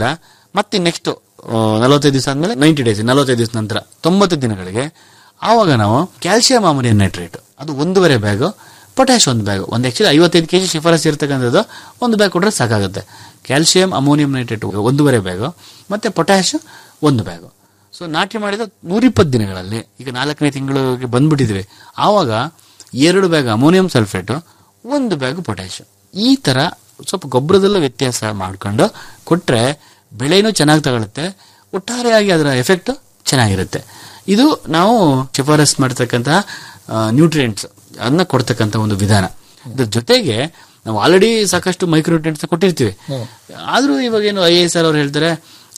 ಮತ್ತೆ ನೆಕ್ಸ್ಟ್ ನಲವತ್ತೈದು ದಿವಸ ಆದ್ಮೇಲೆ ನೈಂಟಿ ಡೇಸ್ ನಲವತ್ತೈದು ದಿವಸ ನಂತರ ತೊಂಬತ್ತು ದಿನಗಳಿಗೆ ಆವಾಗ ನಾವು ಕ್ಯಾಲ್ಸಿಯಂ ಅಮೋನಿಯಂ ನೈಟ್ರೇಟ್ ಅದು ಒಂದೂವರೆ ಬ್ಯಾಗು ಪೊಟ್ಯಾಶ್ ಒಂದು ಬ್ಯಾಗ್ ಒಂದು ಆಕ್ಚುಲಿ ಐವತ್ತೈದು ಕೆಜಿ ಶಿಫಾರಸ್ ಇರ್ತಕ್ಕಂಥದ್ದು ಒಂದು ಬ್ಯಾಗ್ ಕೊಟ್ಟರೆ ಸಾಕಾಗುತ್ತೆ ಕ್ಯಾಲ್ಸಿಯಂ ಅಮೋನಿಯಂ ನೈಟ್ರೇಟ್ ಒಂದೂವರೆ ಬ್ಯಾಗು ಮತ್ತೆ ಪೊಟ್ಯಾಶ್ ಒಂದು ಬ್ಯಾಗು ಸೊ ನಾಟಿ ಮಾಡಿದ ನೂರಿಪ್ಪತ್ತು ದಿನಗಳಲ್ಲಿ ಈಗ ನಾಲ್ಕನೇ ತಿಂಗಳಿಗೆ ಬಂದ್ಬಿಟ್ಟಿದ್ವಿ ಆವಾಗ ಎರಡು ಬ್ಯಾಗ್ ಅಮೋನಿಯಂ ಸಲ್ಫೇಟು ಒಂದು ಬ್ಯಾಗ್ ಪೊಟ್ಯಾಶ್ ಈ ತರ ಸ್ವಲ್ಪ ಗೊಬ್ಬರದಲ್ಲೂ ವ್ಯತ್ಯಾಸ ಮಾಡ್ಕೊಂಡು ಕೊಟ್ರೆ ಬೆಳೆನೂ ಚೆನ್ನಾಗಿ ತಗೊಳುತ್ತೆ ಒಟ್ಟಾರೆಯಾಗಿ ಅದರ ಎಫೆಕ್ಟ್ ಚೆನ್ನಾಗಿರುತ್ತೆ ಇದು ನಾವು ಶಿಫಾರಸ್ ಮಾಡ್ತಕ್ಕಂತಹ ನ್ಯೂಟ್ರಿಯೆಂಟ್ಸ್ ಅದನ್ನ ಕೊಡ್ತಕ್ಕಂಥ ಒಂದು ವಿಧಾನ ಇದ್ರ ಜೊತೆಗೆ ನಾವು ಆಲ್ರೆಡಿ ಸಾಕಷ್ಟು ಮೈಕ್ರೋನ್ಯೂಟ್ರಿಯೆಂಟ್ಸ್ ಕೊಟ್ಟಿರ್ತೀವಿ ಆದ್ರೂ ಇವಾಗ ಏನು ಐ ಎಸ್ ಆರ್ ಅವ್ರು ಹೇಳ್ತಾರೆ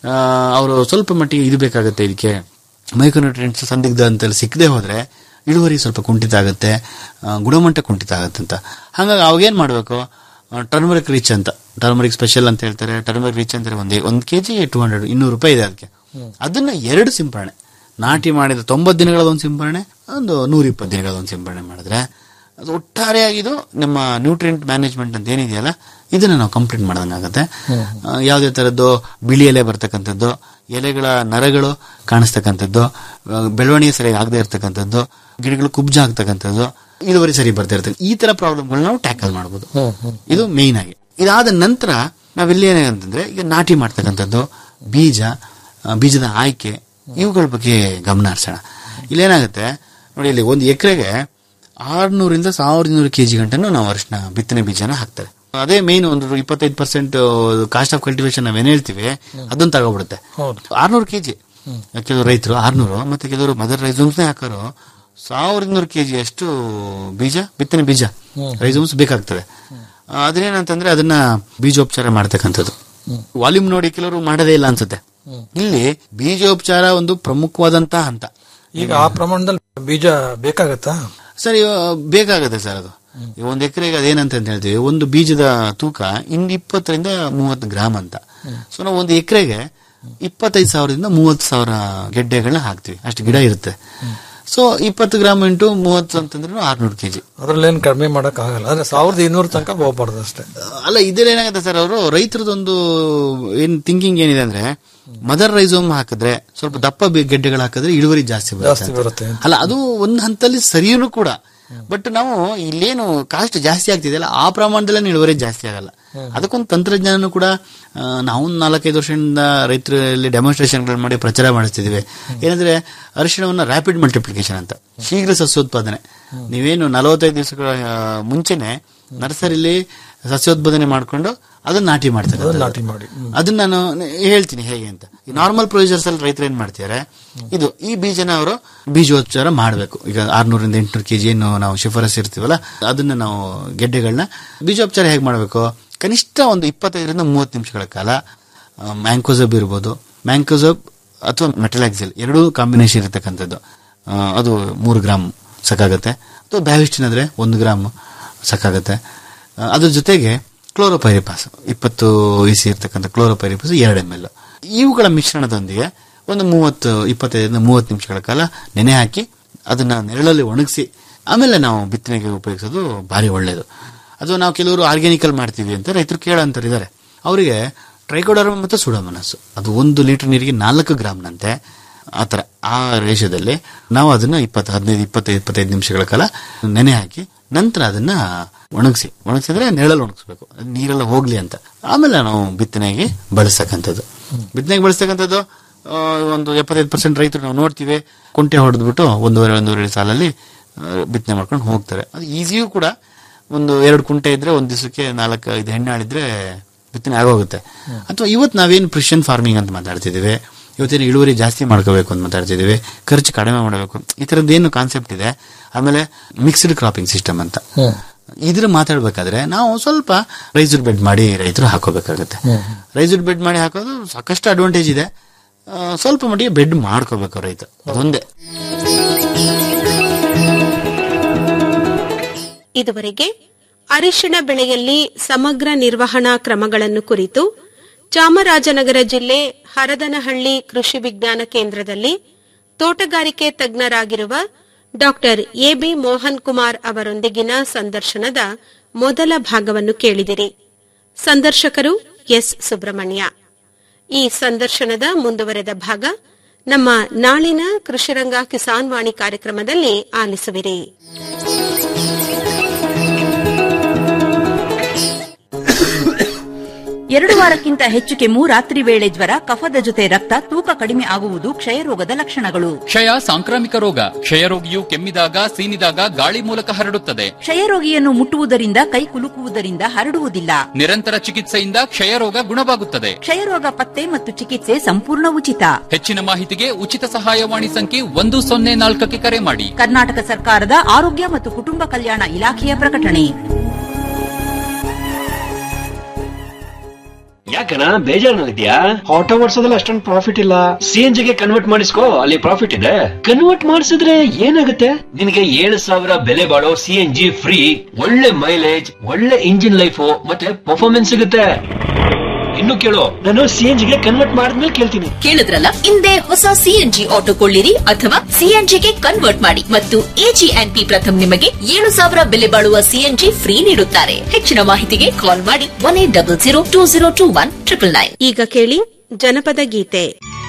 ಅವರು ಸ್ವಲ್ಪ ಮಟ್ಟಿಗೆ ಇದು ಬೇಕಾಗುತ್ತೆ ಇದಕ್ಕೆ ಮೈಕ್ರೋನ್ಯೂಟ್ರಿಯೆಂಟ್ಸ್ ಸಂದಿಗ್ಧ ಅಂತ ಸಿಕ್ಕದೆ ಹೋದ್ರೆ ಇಳುವರಿ ಸ್ವಲ್ಪ ಕುಂಠಿತ ಆಗುತ್ತೆ ಆ, ಗುಣಮಟ್ಟ ಕುಂಠಿತ ಆಗುತ್ತೆ ಅಂತ ಹಾಗಾಗಿ ಅವಾಗೇನ್ ಮಾಡಬೇಕು ಟರ್ಮರಿಕ್ ರಿಚ್ ಅಂತ ಟರ್ಮರಿಕ್ ಸ್ಪೆಷಲ್ ಅಂತ ಹೇಳ್ತಾರೆ ಟರ್ಮರಿಕ್ ರಿಚ್ ಅಂತಾರೆ ಒಂದೇ ಒಂದು ಕೆಜಿ ಟೂ ಹಂಡ್ರೆಡ್ ಇನ್ನೂರು ರೂಪಾಯಿ ಇದೆ ಅದಕ್ಕೆ ಅದನ್ನ ಎರಡು ಸಿಂಪರಣೆ ನಾಟಿ ಮಾಡಿದ ತೊಂಬತ್ತು ದಿನಗಳ ಒಂದು ಸಿಂಪರಣೆ ಒಂದು ನೂರ ಇಪ್ಪತ್ತು ದಿನಗಳ ಒಂದು ಸಿಂಪರಣೆ ಮಾಡಿದ್ರೆ ಅದು ಒಟ್ಟಾರೆಯಾಗಿದು ನಮ್ಮ ನ್ಯೂಟ್ರಿಯೆಂಟ್ ಮ್ಯಾನೇಜ್ಮೆಂಟ್ ಅಂತ ಏನಿದೆಯಲ್ಲ ಇದನ್ನ ನಾವು ಕಂಪ್ಲೀಟ್ ಮಾಡ್ದಂಗಾಗತ್ತೆ ಆ, ಯಾವುದೇ ತರದ್ದು ಬಿಳಿ ಎಲೆ ಬರ್ತಕ್ಕಂಥದ್ದು ಎಲೆಗಳ ನರಗಳು ಕಾಣಿಸ್ತಕ್ಕಂಥದ್ದು ಆ, ಬೆಳವಣಿಗೆ ಸರಿಯಾಗಿ ಆಗದೆ ಇರ್ತಕ್ಕಂಥದ್ದು ಗಿಡಗಳು ಕುಬ್ಜ ಆಗ್ತಕ್ಕಂಥದ್ದು ಇಳುವರಿ ಸರಿ ಬರ್ತಾ ಇರ್ತದೆ ಈ ತರ ಪ್ರಾಬ್ಲಮ್ಗಳನ್ನ ನಾವು ಟ್ಯಾಕಲ್ ಮಾಡಬಹುದು ಇದು ಮೇಯ್ನ್ ಆಗಿ ಇದಾದ ನಂತರ ನಾವೆಲ್ಲಿ ಏನಂತಂದ್ರೆ ಈಗ ನಾಟಿ ಮಾಡ್ತಕ್ಕಂಥದ್ದು ಬೀಜ ಆ, ಬೀಜದ ಆಯ್ಕೆ ಇವುಗಳ ಬಗ್ಗೆ ಗಮನ ಹರಿಸೋಣ ಇಲ್ಲೇನಾಗುತ್ತೆ ನೋಡಿ ಇಲ್ಲಿ ಒಂದು ಎಕರೆಗೆ ಆರ್ನೂರಿಂದ ಸಾವಿರದ ಇನ್ನೂರು ಕೆಜಿ ಗಂಟನು ನಾವು ಅರಿಶಿನ ಬಿತ್ತನೆ ಬೀಜನ ಹಾಕ್ತಾರೆ ಅದೇ ಮೇನ್ ಒಂದು ಇಪ್ಪತ್ತೈದು ಪರ್ಸೆಂಟ್ ಕಾಸ್ಟ್ ಆಫ್ ಕಲ್ಟಿವೇಶನ್ ನಾವೇನ್ ಹೇಳ್ತೀವಿ ಅದನ್ನ ತಗೊಬಿಡುತ್ತೆ ಆರ್ನೂರು ಕೆಜಿ ಕೆಲವರು ರೈತರು ಆರ್ನೂರು ಮತ್ತೆ ಕೆಲವರು ಮದರ್ ರೈಸೂಮ್ಸ್ನೇ ಹಾಕೋರು ಸಾವಿರದ ಇನ್ನೂರು ಕೆಜಿ ಅಷ್ಟು ಬೀಜ ಬಿತ್ತನೆ ಬೀಜ ರೈಸೂಮ್ಸ್ ಬೇಕಾಗ್ತದೆ ಆ, ಅದೇನಂತಂದ್ರೆ ಅದನ್ನ ಬೀಜೋಪಚಾರ ಮಾಡ್ತಕ್ಕಂಥದ್ದು ವಾಲ್ಯೂಮ್ ನೋಡಿ ಕೆಲವರು ಮಾಡೋದೇ ಇಲ್ಲ ಅನ್ಸುತ್ತೆ ಇಲ್ಲಿ ಬೀಜೋಪಚಾರ ಒಂದು ಪ್ರಮುಖವಾದಂತಹ ಹಂತ ಈಗ ಆ ಪ್ರಮಾಣದಲ್ಲಿ ಬೀಜ ಬೇಕಾಗತ್ತಾ ಸರ್ ಇವ- ಬೇಕಾಗುತ್ತೆ ಸರ್ ಅದು ಈಗ ಒಂದು ಎಕರೆಗೆ ಅದೇನಂತ ಅಂತ ಹೇಳ್ತೀವಿ ಒಂದು ಬೀಜದ ತೂಕ ಇನ್ನು ಇಪ್ಪತ್ತರಿಂದ ಮೂವತ್ತು ಗ್ರಾಮ್ ಅಂತ ಸೊ ನಾವು ಒಂದು ಎಕರೆಗೆ ಇಪ್ಪತ್ತೈದು ಸಾವಿರದಿಂದ ಮೂವತ್ತು ಸಾವಿರ ಗೆಡ್ಡೆಗಳನ್ನ ಹಾಕ್ತಿವಿ ಅಷ್ಟು ಗಿಡ ಇರುತ್ತೆ ಸೊ ಇಪ್ಪತ್ತು ಗ್ರಾಮ್ ಇಂಟು ಮೂವತ್ತು ಅಂತಂದ್ರೆ ಆರ್ನೂರು ಕೆಜಿ ಅದ್ರಲ್ಲಿ ಏನ್ ಕಡಿಮೆ ಮಾಡಕ್ ಆಗಲ್ಲ ಅಂದ್ರೆ ಸಾವಿರದ ಇನ್ನೂರು ತನಕ ಹೋಗ್ಬಾರ್ದು ಅಷ್ಟೇ ಅಲ್ಲ ಇದ್ರಲ್ಲಿ ಏನಾಗುತ್ತೆ ಸರ್ ಅವರು ರೈತರದೊಂದು ಏನ್ ಥಿಂಕಿಂಗ್ ಏನಿದೆ ಅಂದ್ರೆ ಮದರ್ ರೈಸೋಮ್ ಹಾಕಿದ್ರೆ ಸ್ವಲ್ಪ ದಪ್ಪ ಬಿ- ಗೆಡ್ಡೆಗಳು ಹಾಕಿದ್ರೆ ಇಳುವರಿ ಜಾಸ್ತಿ ಬರುತ್ತೆ ಜಾಸ್ತಿ ಅಂತ. ಬರುತ್ತೆ ಅಂತ. ಅಲ್ಲ ಅದು ಒಂದ್ ಹಂತದಲ್ಲಿ ಸರಿಯೂ ಕೂಡ ಬಟ್ ನಾವು ಇಲ್ಲೇನು ಕಾಸ್ಟ್ ಜಾಸ್ತಿ ಆಗ್ತಿದೆಯಲ್ಲ ಆ ಪ್ರಮಾಣದಲ್ಲಿ ಇಳುವರಿ ಜಾಸ್ತಿ ಆಗಲ್ಲ ಅದಕ್ಕೊಂದು ತಂತ್ರಜ್ಞಾನ ಕೂಡ ಆ, ನಾವು ಒಂದು ನಾಲ್ಕೈದು ವರ್ಷದಿಂದ ರೈತರಲ್ಲಿ ಡೆಮಾನ್ಸ್ಟ್ರೇಷನ್ಗಳು ಮಾಡಿ ಪ್ರಚಾರ ಮಾಡಿಸ್ತಿದೀವಿ ಏನಂದ್ರೆ ಅರಿಶಿಣವನ್ನ ರ್ಯಾಪಿಡ್ ಮಲ್ಟಿಪ್ಲಿಕೇಶನ್ ಅಂತ ಶೀಘ್ರ ಸಸ್ಯೋತ್ಪಾದನೆ ನೀವೇನು ನಲವತ್ತೈದು ದಿವಸಗಳ ಆ, ಮುಂಚೆನೆ ನರ್ಸರಿಲಿ ಸಸ್ಯೋತ್ಪಾದನೆ ಮಾಡ್ಕೊಂಡು ಅದನ್ನ ನಾಟಿ ಮಾಡ್ತಾರೆ ಅದನ್ನ ನಾಟಿ ಮಾಡಿ ಅದನ್ನ ನಾನು ಹೇಳ್ತೀನಿ ಹೇಗೆ ಅಂತ ಈ ನಾರ್ಮಲ್ ಪ್ರೊಸೀಜರ್ಸ್ ಅಲ್ಲಿ ರೈತರು ಏನ್ ಮಾಡ್ತಿದ್ದಾರೆ ಇದು ಈ ಬೀಜನ ಅವರು ಬೀಜೋಪಚಾರ ಮಾಡಬೇಕು ಈಗ ಆರ್ನೂರಿಂದ ಎಂಟ್ನೂರು ಕೆಜಿ ಏನು ನಾವು ಶಿಫಾರಸ್ ಇರ್ತೀವಲ್ಲ ಅದನ್ನ ನಾವು ಗೆಡ್ಡೆಗಳನ್ನ ಬೀಜೋಪಚಾರ ಹೇಗೆ ಮಾಡಬೇಕು ಕನಿಷ್ಠ ಒಂದು ಇಪ್ಪತ್ತೈದರಿಂದ ಮೂವತ್ತು ನಿಮಿಷಗಳ ಕಾಲ ಮ್ಯಾಂಕೋಸಬ್ ಇರ್ಬೋದು ಮ್ಯಾಂಕೋಸಬ್ ಅಥವಾ ಮೆಟಲಾಕ್ಸಿಲ್ ಎರಡೂ ಕಾಂಬಿನೇಷನ್ ಇರತಕ್ಕಂಥದ್ದು ಆ, ಅದು ಮೂರು ಗ್ರಾಮ್ ಸಾಕಾಗತ್ತೆ ಅಥವಾ ಬ್ಯಾವಿಸ್ಟಿನ್ ಆದ್ರೆ ಒಂದು ಗ್ರಾಮ್ ಸಾಕಾಗತ್ತೆ ಆ, ಅದ್ರ ಜೊತೆಗೆ ಕ್ಲೋರೋಪೈರಿಪಾಸ್ ಇಪ್ಪತ್ತು ಇಸಿ ಇರ್ತಕ್ಕಂಥ ಕ್ಲೋರೋಪೈರಿಪಾಸ್ ಎರಡು ಎಮ್ ಎಲ್ ಇವುಗಳ ಮಿಶ್ರಣದೊಂದಿಗೆ ಒಂದು ಮೂವತ್ತು ಇಪ್ಪತ್ತೈದರಿಂದ ಮೂವತ್ತು ನಿಮಿಷಗಳ ಕಾಲ ನೆನೆ ಹಾಕಿ ಅದನ್ನ ನೆರಳಲ್ಲಿ ಒಣಗಿಸಿ ಆಮೇಲೆ ನಾವು ಬಿತ್ತನೆಗೆ ಉಪಯೋಗಿಸೋದು ಭಾರಿ ಒಳ್ಳೆಯದು ಅಥವಾ ನಾವು ಕೆಲವರು ಆರ್ಗ್ಯಾನಿಕಲ್ ಮಾಡ್ತೀವಿ ಅಂತ ರೈತರು ಕೇಳೋಂಥವ್ರಿದ್ದಾರೆ ಅವರಿಗೆ ಟ್ರೈಕೋಡರ್ಮ ಮತ್ತು ಸುಡಮನಸ್ಸು ಅದು ಒಂದು ಲೀಟರ್ ನೀರಿಗೆ ನಾಲ್ಕು ಗ್ರಾಮ್ನಂತೆ ಆ ಥರ ಆ ರೇಷದಲ್ಲಿ ನಾವು ಅದನ್ನ ಇಪ್ಪತ್ತು ಹದಿನೈದು ಇಪ್ಪತ್ತೈದು ಇಪ್ಪತ್ತೈದು ನಿಮಿಷಗಳ ಕಾಲ ನೆನೆ ಹಾಕಿ ನಂತರ ಅದನ್ನ ಒಣಗಿಸಿ ಒಣಗಿಸಿದ್ರೆ ನೆರಳಲ್ಲಿ ಒಣಗಿಸ್ಬೇಕು ಅದು ನೀರೆಲ್ಲ ಹೋಗ್ಲಿ ಅಂತ ಆಮೇಲೆ ನಾವು ಬಿತ್ತನೆಗೆ ಬಳಸ್ತಕ್ಕಂಥದ್ದು ಬಿತ್ತನೆಗೆ ಬಳಸ್ತಕ್ಕಂಥದ್ದು ಆ, ಒಂದು ಎಪ್ಪತ್ತೈದು ಪರ್ಸೆಂಟ್ ರೈತರು ನಾವು ನೋಡ್ತೀವಿ ಕುಂಟೆ ಹೊಡೆದ್ಬಿಟ್ಟು ಒಂದೂವರೆ ಒಂದೂವರೆ ಸಾಲಲ್ಲಿ ಆ, ಬಿತ್ತನೆ ಮಾಡ್ಕೊಂಡು ಹೋಗ್ತಾರೆ ಅದು ಈಸಿಯೂ ಕೂಡ ಒಂದು ಎರಡು ಕುಂಟೆ ಇದ್ರೆ ಒಂದ್ ದಿವಸಕ್ಕೆ ನಾಲ್ಕು ಐದು ಹೆಣ್ಣಾಳಿದ್ರೆ ಬಿತ್ತನೆ ಆಗೋಗುತ್ತೆ ಅಥವಾ ಇವತ್ತು ನಾವೇನು ಪ್ರಿಷನ್ ಫಾರ್ಮಿಂಗ್ ಅಂತ ಮಾತಾಡ್ತಿದ್ದೀವಿ ಇವತ್ತೇನು ಇಳುವರಿ ಜಾಸ್ತಿ ಮಾಡ್ಕೋಬೇಕು ಅಂತ ಮಾತಾಡ್ತಿದ್ದೀವಿ ಖರ್ಚು ಕಡಿಮೆ ಮಾಡಬೇಕು ಈ ತರದ್ದು ಏನು ಕಾನ್ಸೆಪ್ಟ್ ಇದೆ ಆಮೇಲೆ ಮಿಕ್ಸ್ಡ್ ಕ್ರಾಪಿಂಗ್ ಸಿಸ್ಟಮ್ ಅಂತ ಇದ್ರ ಮಾತಾಡ್ಬೇಕಾದ್ರೆ ನಾವು ಸ್ವಲ್ಪ ರೈಸ್ಡ್ ಬೆಡ್ ಮಾಡಿ ರೈತರು ಹಾಕೋಬೇಕಾಗುತ್ತೆ ರೈಸ್ಡ್ ಬೆಡ್ ಮಾಡಿ ಹಾಕೋದು ಸಾಕಷ್ಟು ಅಡ್ವಾಂಟೇಜ್ ಇದೆ ಆ, ಸ್ವಲ್ಪ ಮಟ್ಟಿಗೆ ಬೆಡ್ ಮಾಡ್ಕೋಬೇಕು ರೈತ ಅದೊಂದೇ ಇದುವರೆಗೆ ಅರಿಶಿಣ ಬೆಳೆಯಲ್ಲಿ ಸಮಗ್ರ ನಿರ್ವಹಣಾ ಕ್ರಮಗಳನ್ನು ಕುರಿತು ಚಾಮರಾಜನಗರ ಜಿಲ್ಲೆ ಹರದನಹಳ್ಳಿ ಕೃಷಿ ವಿಜ್ಞಾನ ಕೇಂದ್ರದಲ್ಲಿ ತೋಟಗಾರಿಕೆ ತಜ್ಞರಾಗಿರುವ ಡಾಕ್ಟರ್ ಎಬಿ ಮೋಹನ್ ಕುಮಾರ್ ಅವರೊಂದಿಗಿನ ಸಂದರ್ಶನದ ಮೊದಲ ಭಾಗವನ್ನು ಕೇಳಿದಿರಿ ಸಂದರ್ಶಕರು ಎಸ್ ಸುಬ್ರಹ್ಮಣ್ಯ ಈ ಸಂದರ್ಶನದ ಮುಂದುವರೆದ ಭಾಗ ನಮ್ಮ ನಾಳಿನ ಕೃಷಿರಂಗ ಕಿಸಾನ್ ವಾಣಿ ಕಾರ್ಯಕ್ರಮದಲ್ಲಿ ಆಲಿಸುವಿರಿ ಎರಡು ವಾರಕ್ಕಿಂತ ಹೆಚ್ಚು ಕೆಮ್ಮು ರಾತ್ರಿ ವೇಳೆ ಜ್ವರ ಕಫದ ಜೊತೆ ರಕ್ತ ತೂಕ ಕಡಿಮೆ ಆಗುವುದು ಕ್ಷಯರೋಗದ ಲಕ್ಷಣಗಳು ಕ್ಷಯ ಸಾಂಕ್ರಾಮಿಕ ರೋಗ ಕ್ಷಯರೋಗಿಯು ಕೆಮ್ಮಿದಾಗ ಸೀನಿದಾಗ ಗಾಳಿ ಮೂಲಕ ಹರಡುತ್ತದೆ ಕ್ಷಯರೋಗಿಯನ್ನು ಮುಟ್ಟುವುದರಿಂದ ಕೈ ಕುಲುಕುವುದರಿಂದ ಹರಡುವುದಿಲ್ಲ ನಿರಂತರ ಚಿಕಿತ್ಸೆಯಿಂದ ಕ್ಷಯರೋಗ ಗುಣವಾಗುತ್ತದೆ ಕ್ಷಯರೋಗ ಪತ್ತೆ ಮತ್ತು ಚಿಕಿತ್ಸೆ ಸಂಪೂರ್ಣ ಉಚಿತ ಹೆಚ್ಚಿನ ಮಾಹಿತಿಗೆ ಉಚಿತ ಸಹಾಯವಾಣಿ ಸಂಖ್ಯೆ ಒಂದು ಸೊನ್ನೆ ನಾಲ್ಕಕ್ಕೆ ಕರೆ ಮಾಡಿ ಕರ್ನಾಟಕ ಸರ್ಕಾರದ ಆರೋಗ್ಯ ಮತ್ತು ಕುಟುಂಬ ಕಲ್ಯಾಣ ಇಲಾಖೆಯ ಪ್ರಕಟಣೆ ಯಾಕಣ ಬೇಜಾರಿನಲ್ಲಿದ್ಯಾ ಆಟೋ ಓಡಿಸೋದ್ರಲ್ಲಿ ಅಷ್ಟೊಂದು ಪ್ರಾಫಿಟ್ ಇಲ್ಲ ಸಿ ಎನ್ ಜಿಗೆ ಕನ್ವರ್ಟ್ ಮಾಡಿಸ್ಕೋ ಅಲ್ಲಿ ಪ್ರಾಫಿಟ್ ಇದೆ ಕನ್ವರ್ಟ್ ಮಾಡಿಸಿದ್ರೆ ಏನಾಗುತ್ತೆ ನಿನಗೆ ಏಳು ಸಾವಿರ ಬೆಲೆ ಬಾಳೋ ಸಿ ಎನ್ ಜಿ ಫ್ರೀ ಒಳ್ಳೆ ಮೈಲೇಜ್ ಒಳ್ಳೆ ಇಂಜಿನ್ ಲೈಫ್ ಮತ್ತೆ ಪರ್ಫಾರ್ಮೆನ್ಸ್ ಸಿಗುತ್ತೆ ಇನ್ನು ಕೇಳು ನಾನು ಸಿ ಎನ್ ಜಿಗೆ ಕನ್ವರ್ಟ್ ಮಾಡಿದ್ಮೇಲೆ ಕೇಳ್ತೀನಿ ಕೇಳಿದ್ರಲ್ಲ ಹಿಂದೆ ಹೊಸ ಸಿಎನ್ಜಿ ಆಟೋ ಕೊಳ್ಳಿರಿ ಅಥವಾ ಸಿಎನ್ಜಿಗೆ ಕನ್ವರ್ಟ್ ಮಾಡಿ ಮತ್ತು ಎಜಿ ಅಂಡ್ ಪಿ ಪ್ರಥಮ್ ನಿಮಗೆ ಏಳು ಸಾವಿರ ಬೆಲೆ ಬಾಳುವ ಸಿಎನ್ಜಿ ಫ್ರೀ ನೀಡುತ್ತಾರೆ ಹೆಚ್ಚಿನ ಮಾಹಿತಿಗೆ ಕಾಲ್ ಮಾಡಿ one eight double zero two zero two one triple nine ಈಗ ಕೇಳಿ ಜನಪದ ಗೀತೆ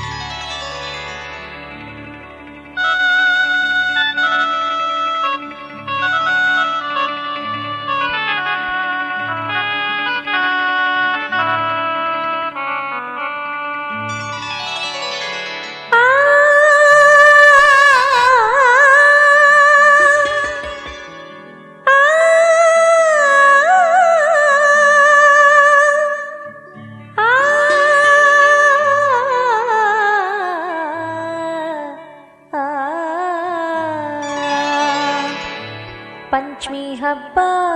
ಪಂಚಮಿ ಹಬ್ಬ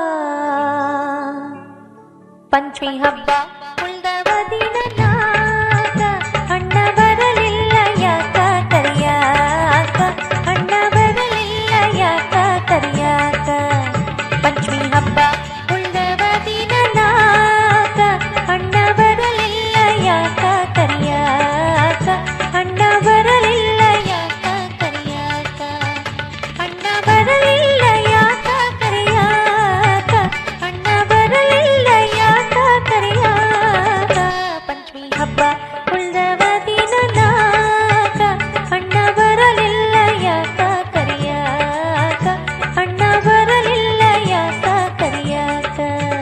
ಪಂಚಮಿ ಹಬ್ಬ ಉಳ್ದವ ದಿನ ನಾಗ ಅಣ್ಣ ಬರಲಿಲ್ಲ ಯಾಕ ಕರಿಯಾಕ ಅಣ್ಣ ಬರಲಿಲ್ಲ ಯಾಕ ಕರಿಯಾಕ ಪಂಚಮಿ ಹಬ್ಬ ಉಳ್ದವ ದಿನ ನಾಗ ಅಣ್ಣ ಬರಲಿಲ್ಲ ಯಾಕ ಕರಿಯಾಕ ಅಣ್ಣ ಬರಲಿಲ್ಲ ಯಾಕ ಕರಿಯಾಕ ಅಣ್ಣ ಬರಲಿಲ್ಲ ಯಾಕ ಕರೆಯಾಕ ಅಣ್ಣ ಬರಲಿಲ್ಲ ಯಾಕ ಕರೆಯಾಕ ಪಂಚಮಿ ಹಬ್ಬ ಉಳ್ದವ ದಿನ ನಾಕ ಅಣ್ಣ ಬರಲಿಲ್ಲ ಯಾಕ ಕರೆಯಾಕ ಅಣ್ಣ ಬರಲಿಲ್ಲ ಯಾಕ ಕರೆಯಾಕ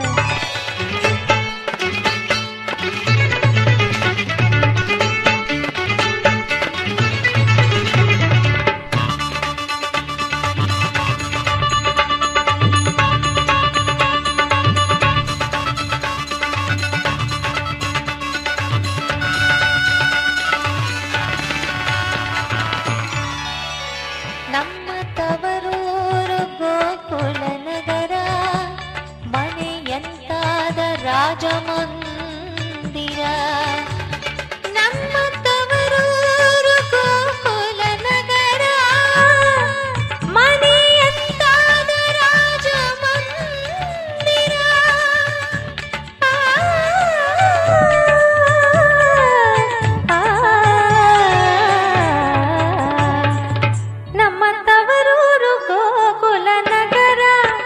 ನಮ್ಮ ತವರೂರು ಗೋಕುಲ ನಗರ ಮನೆಯಂತಾದ ರಾಜಮಂದಿರ ನಮ್ಮ ತವರೂರು ಗೋಕುಲ ನಗರ ಮನೆಯಂತಾದ ರಾಜಮಂದಿರ ನಮ್ಮ ತವರೂರು ಗೋಕುಲ ನಗರ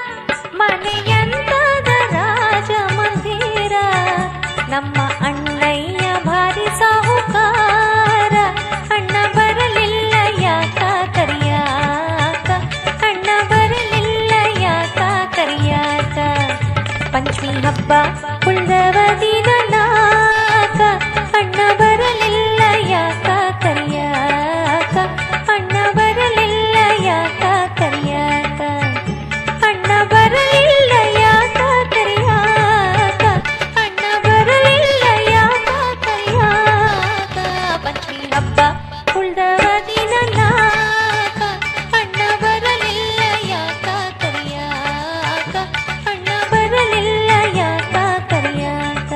ಮನೆಯಂತದ ರಾಜ ಮಂದಿರ ನಮ್ಮ ಅಣ್ಣಯ್ಯ ಭಾರಿ ಸಾಹುಕಾರ ಅಣ್ಣ ಬರಲಿಲ್ಲ ಯಾಕ ಕರಿಯಾಕ ಅಣ್ಣ ಬರಲಿಲ್ಲ ಯಾಕ ಕರಿಯಾಕ ಪಂಚಮಿ ಹಬ್ಬ ಉಳ್ದವ ದಿನ ನಾಕ ಅಣ್ಣ ಬರಲಿಲ್ಲ ಯಾಕ ಕರಿಯಾಕ ಅಣ್ಣ ಬರಲಿಲ್ಲ ಯಾಕ ಕರಿಯಾಕ ಅಣ್ಣ ಬರಲಿಲ್ಲ ಯಾಕ ಕರಿಯಾಕ ಅಣ್ಣ ಬರಲಿಲ್ಲ ಯಾಕ ಕರಿಯಾಕ ಪಂಚಮಿ ಹಬ್ಬ ಉಳ್ದವ ದಿನ ನಾಕ ಅಣ್ಣ ಬರಲಿಲ್ಲ ಯಾಕ ಕರಿಯಾಕ ಅಣ್ಣ ಬರಲಿಲ್ಲ ಯಾಕ ಕರಿಯಾಕ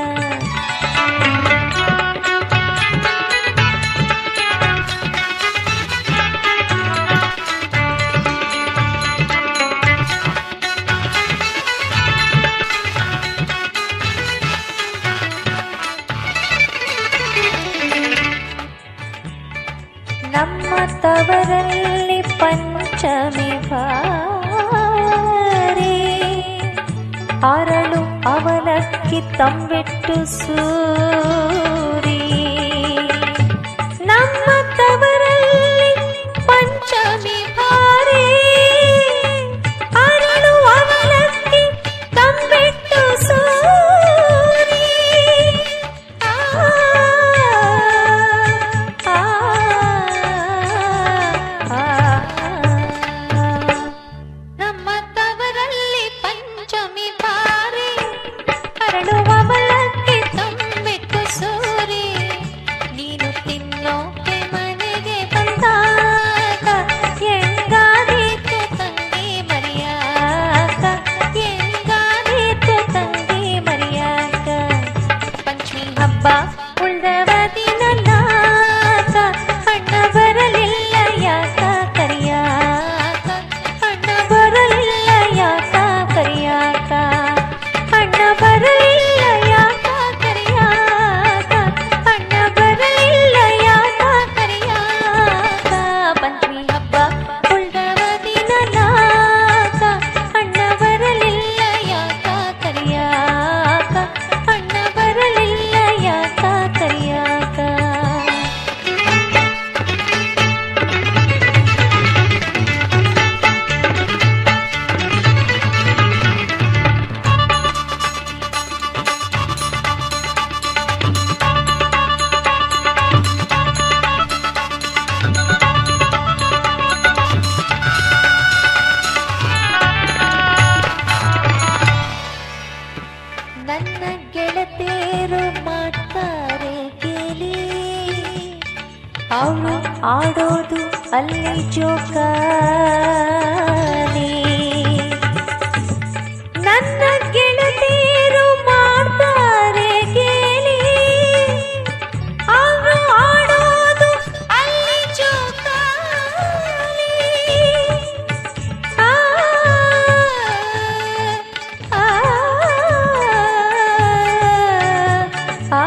ನಮ್ಮ ತವರಲ್ಲಿ ಪಂಚಮಿ ಬಾರಿ ಅರಳು ಅವಲಕ್ಕಿ ತಂಬಿಟ್ಟು ಸೂರಿ ಅವರು ಆಡೋದು ಅಲ್ಲಿ ಜೋಕಾಲಿ ನನ್ನ ಗೆಳತಿಯರು ಮಾಡ್ತಾರೆ ಗೇಲಿ ಅವರು ಆಡೋದು ಅಲ್ಲಿ ಜೋಕಾಲಿ ಆ, ಆ, ಆ,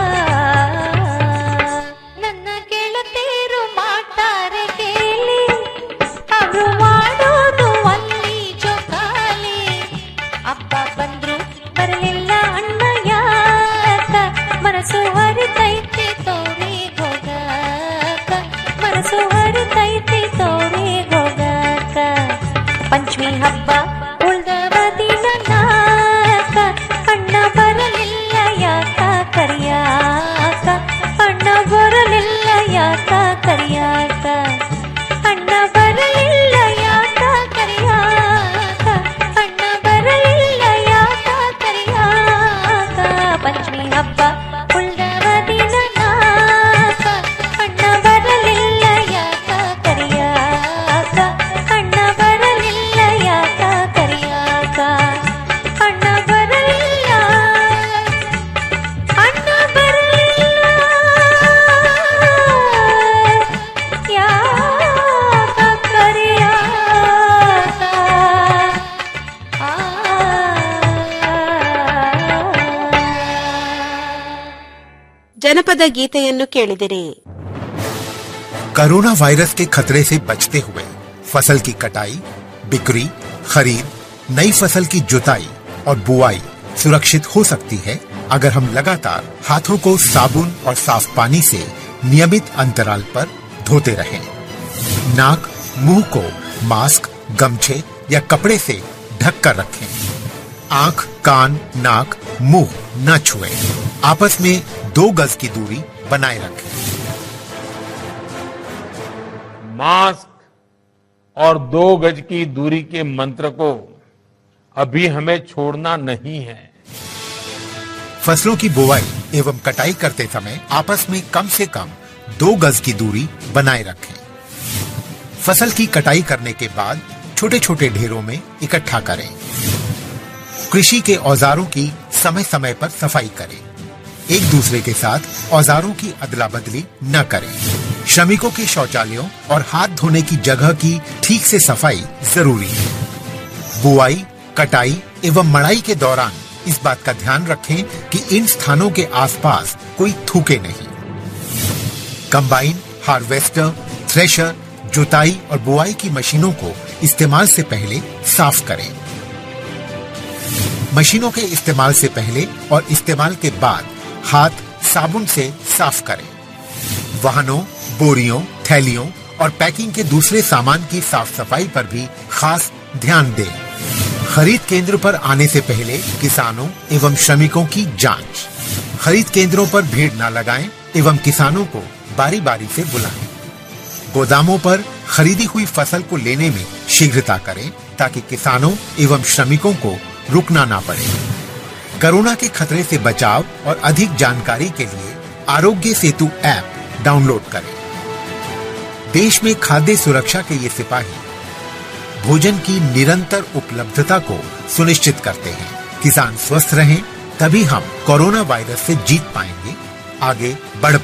ನನ್ನ ಗೆಳತಿಯರು ಮಾಡ್ತಾರೆ ಗೇಲಿ ಅವರು ಮಾಡೋದು ಅಲ್ಲಿ ಜೋಕಾಲಿ ಅಪ್ಪ ಬಂದ್ರು ಬರಲಿಲ್ಲ ಅಣ್ಣ ಯಾಕ ಮನಸ್ಸು ಹರಿತೈತಿ ತೋರಿ ಹೋಗಾಕ ಮನಸ್ಸು ಹರಿತೈತಿ ತೋರಿ ಹೋಗಾಕ ಪಂಚಮಿ ಹಬ್ಬ ಉಳ್ದವ ದಿನ ನಾಕ ಅಣ್ಣ ಬರಲಿಲ್ಲ ಯಾಕ ಕರಿಯಾಕ ಅಣ್ಣ ಬರಲಿಲ್ಲ ಯಾಕ ಕರಿಯಾಕ ಅಣ್ಣ ಬರಲಿಲ್ಲ ಯಾಕ ಕರಿಯಾಕ ಅಣ್ಣ ಬರಲಿಲ್ಲ ಯಾಕ ಕರಿಯಾಕ ಪಂಚಮಿ ಹಬ್ಬ ಉಳ್ದವ ದಿನ ನಾಕ ಅಣ್ಣ ಬರಲಿಲ್ಲ ಯಾಕ ಕರಿಯಾಕ ಅಣ್ಣ ಬರಲಿಲ್ಲ ಯಾಕ ಕರಿಯಾಕ ಅಣ್ಣ ಬರಲಿಲ್ಲ ಅಣ್ಣ ಬರಲಿಲ್ಲ ಯಾಕ ಕರಿಯಾಕ ಜನಪದ ಗೀತೆಯನ್ನು ಕೇಳಿದಿರಿ कोरोना वायरस के खतरे से बचते हुए फसल की कटाई बिक्री खरीद नई फसल की जुताई और बुआई सुरक्षित हो सकती है अगर हम लगातार हाथों को साबुन और साफ पानी से नियमित अंतराल पर धोते रहें। नाक मुंह को मास्क गमछे या कपड़े से ढक कर रखें आंख कान नाक मुंह न छुएं। आपस में दो गज की दूरी बनाए रखें मास्क और दो गज की दूरी के मंत्र को अभी हमें छोड़ना नहीं है फसलों की बुवाई एवं कटाई करते समय आपस में कम से कम दो गज की दूरी बनाए रखें फसल की कटाई करने के बाद छोटे छोटे ढेरों में इकट्ठा करें कृषि के औजारों की समय समय पर सफाई करें एक दूसरे के साथ औजारों की अदला बदली न करें श्रमिकों के शौचालयों और हाथ धोने की जगह की ठीक से सफाई जरूरी है बुआई कटाई एवं मड़ाई के दौरान इस बात का ध्यान रखें कि इन स्थानों के आसपास कोई थूके नहीं कंबाइन हार्वेस्टर थ्रेशर जुताई और बुआई की मशीनों को इस्तेमाल से पहले साफ करें मशीनों के इस्तेमाल से पहले और इस्तेमाल के बाद हाथ साबुन से साफ करें वाहनों बोरियों थैलियों और पैकिंग के दूसरे सामान की साफ सफाई पर भी खास ध्यान दें खरीद केंद्र पर आने से पहले किसानों एवं श्रमिकों की जांच खरीद केंद्रों पर भीड़ न लगाएं एवं किसानों को बारी बारी से बुलाएं गोदामों पर खरीदी हुई फसल को लेने में शीघ्रता करें ताकि किसानों एवं श्रमिकों को रुकना ना पड़े कोरोना के खतरे से बचाव और अधिक जानकारी के लिए आरोग्य सेतु ऐप डाउनलोड करें देश में खाद्य सुरक्षा के ये सिपाही भोजन की निरंतर उपलब्धता को सुनिश्चित करते हैं किसान स्वस्थ रहें तभी हम कोरोना वायरस से जीत पाएंगे आगे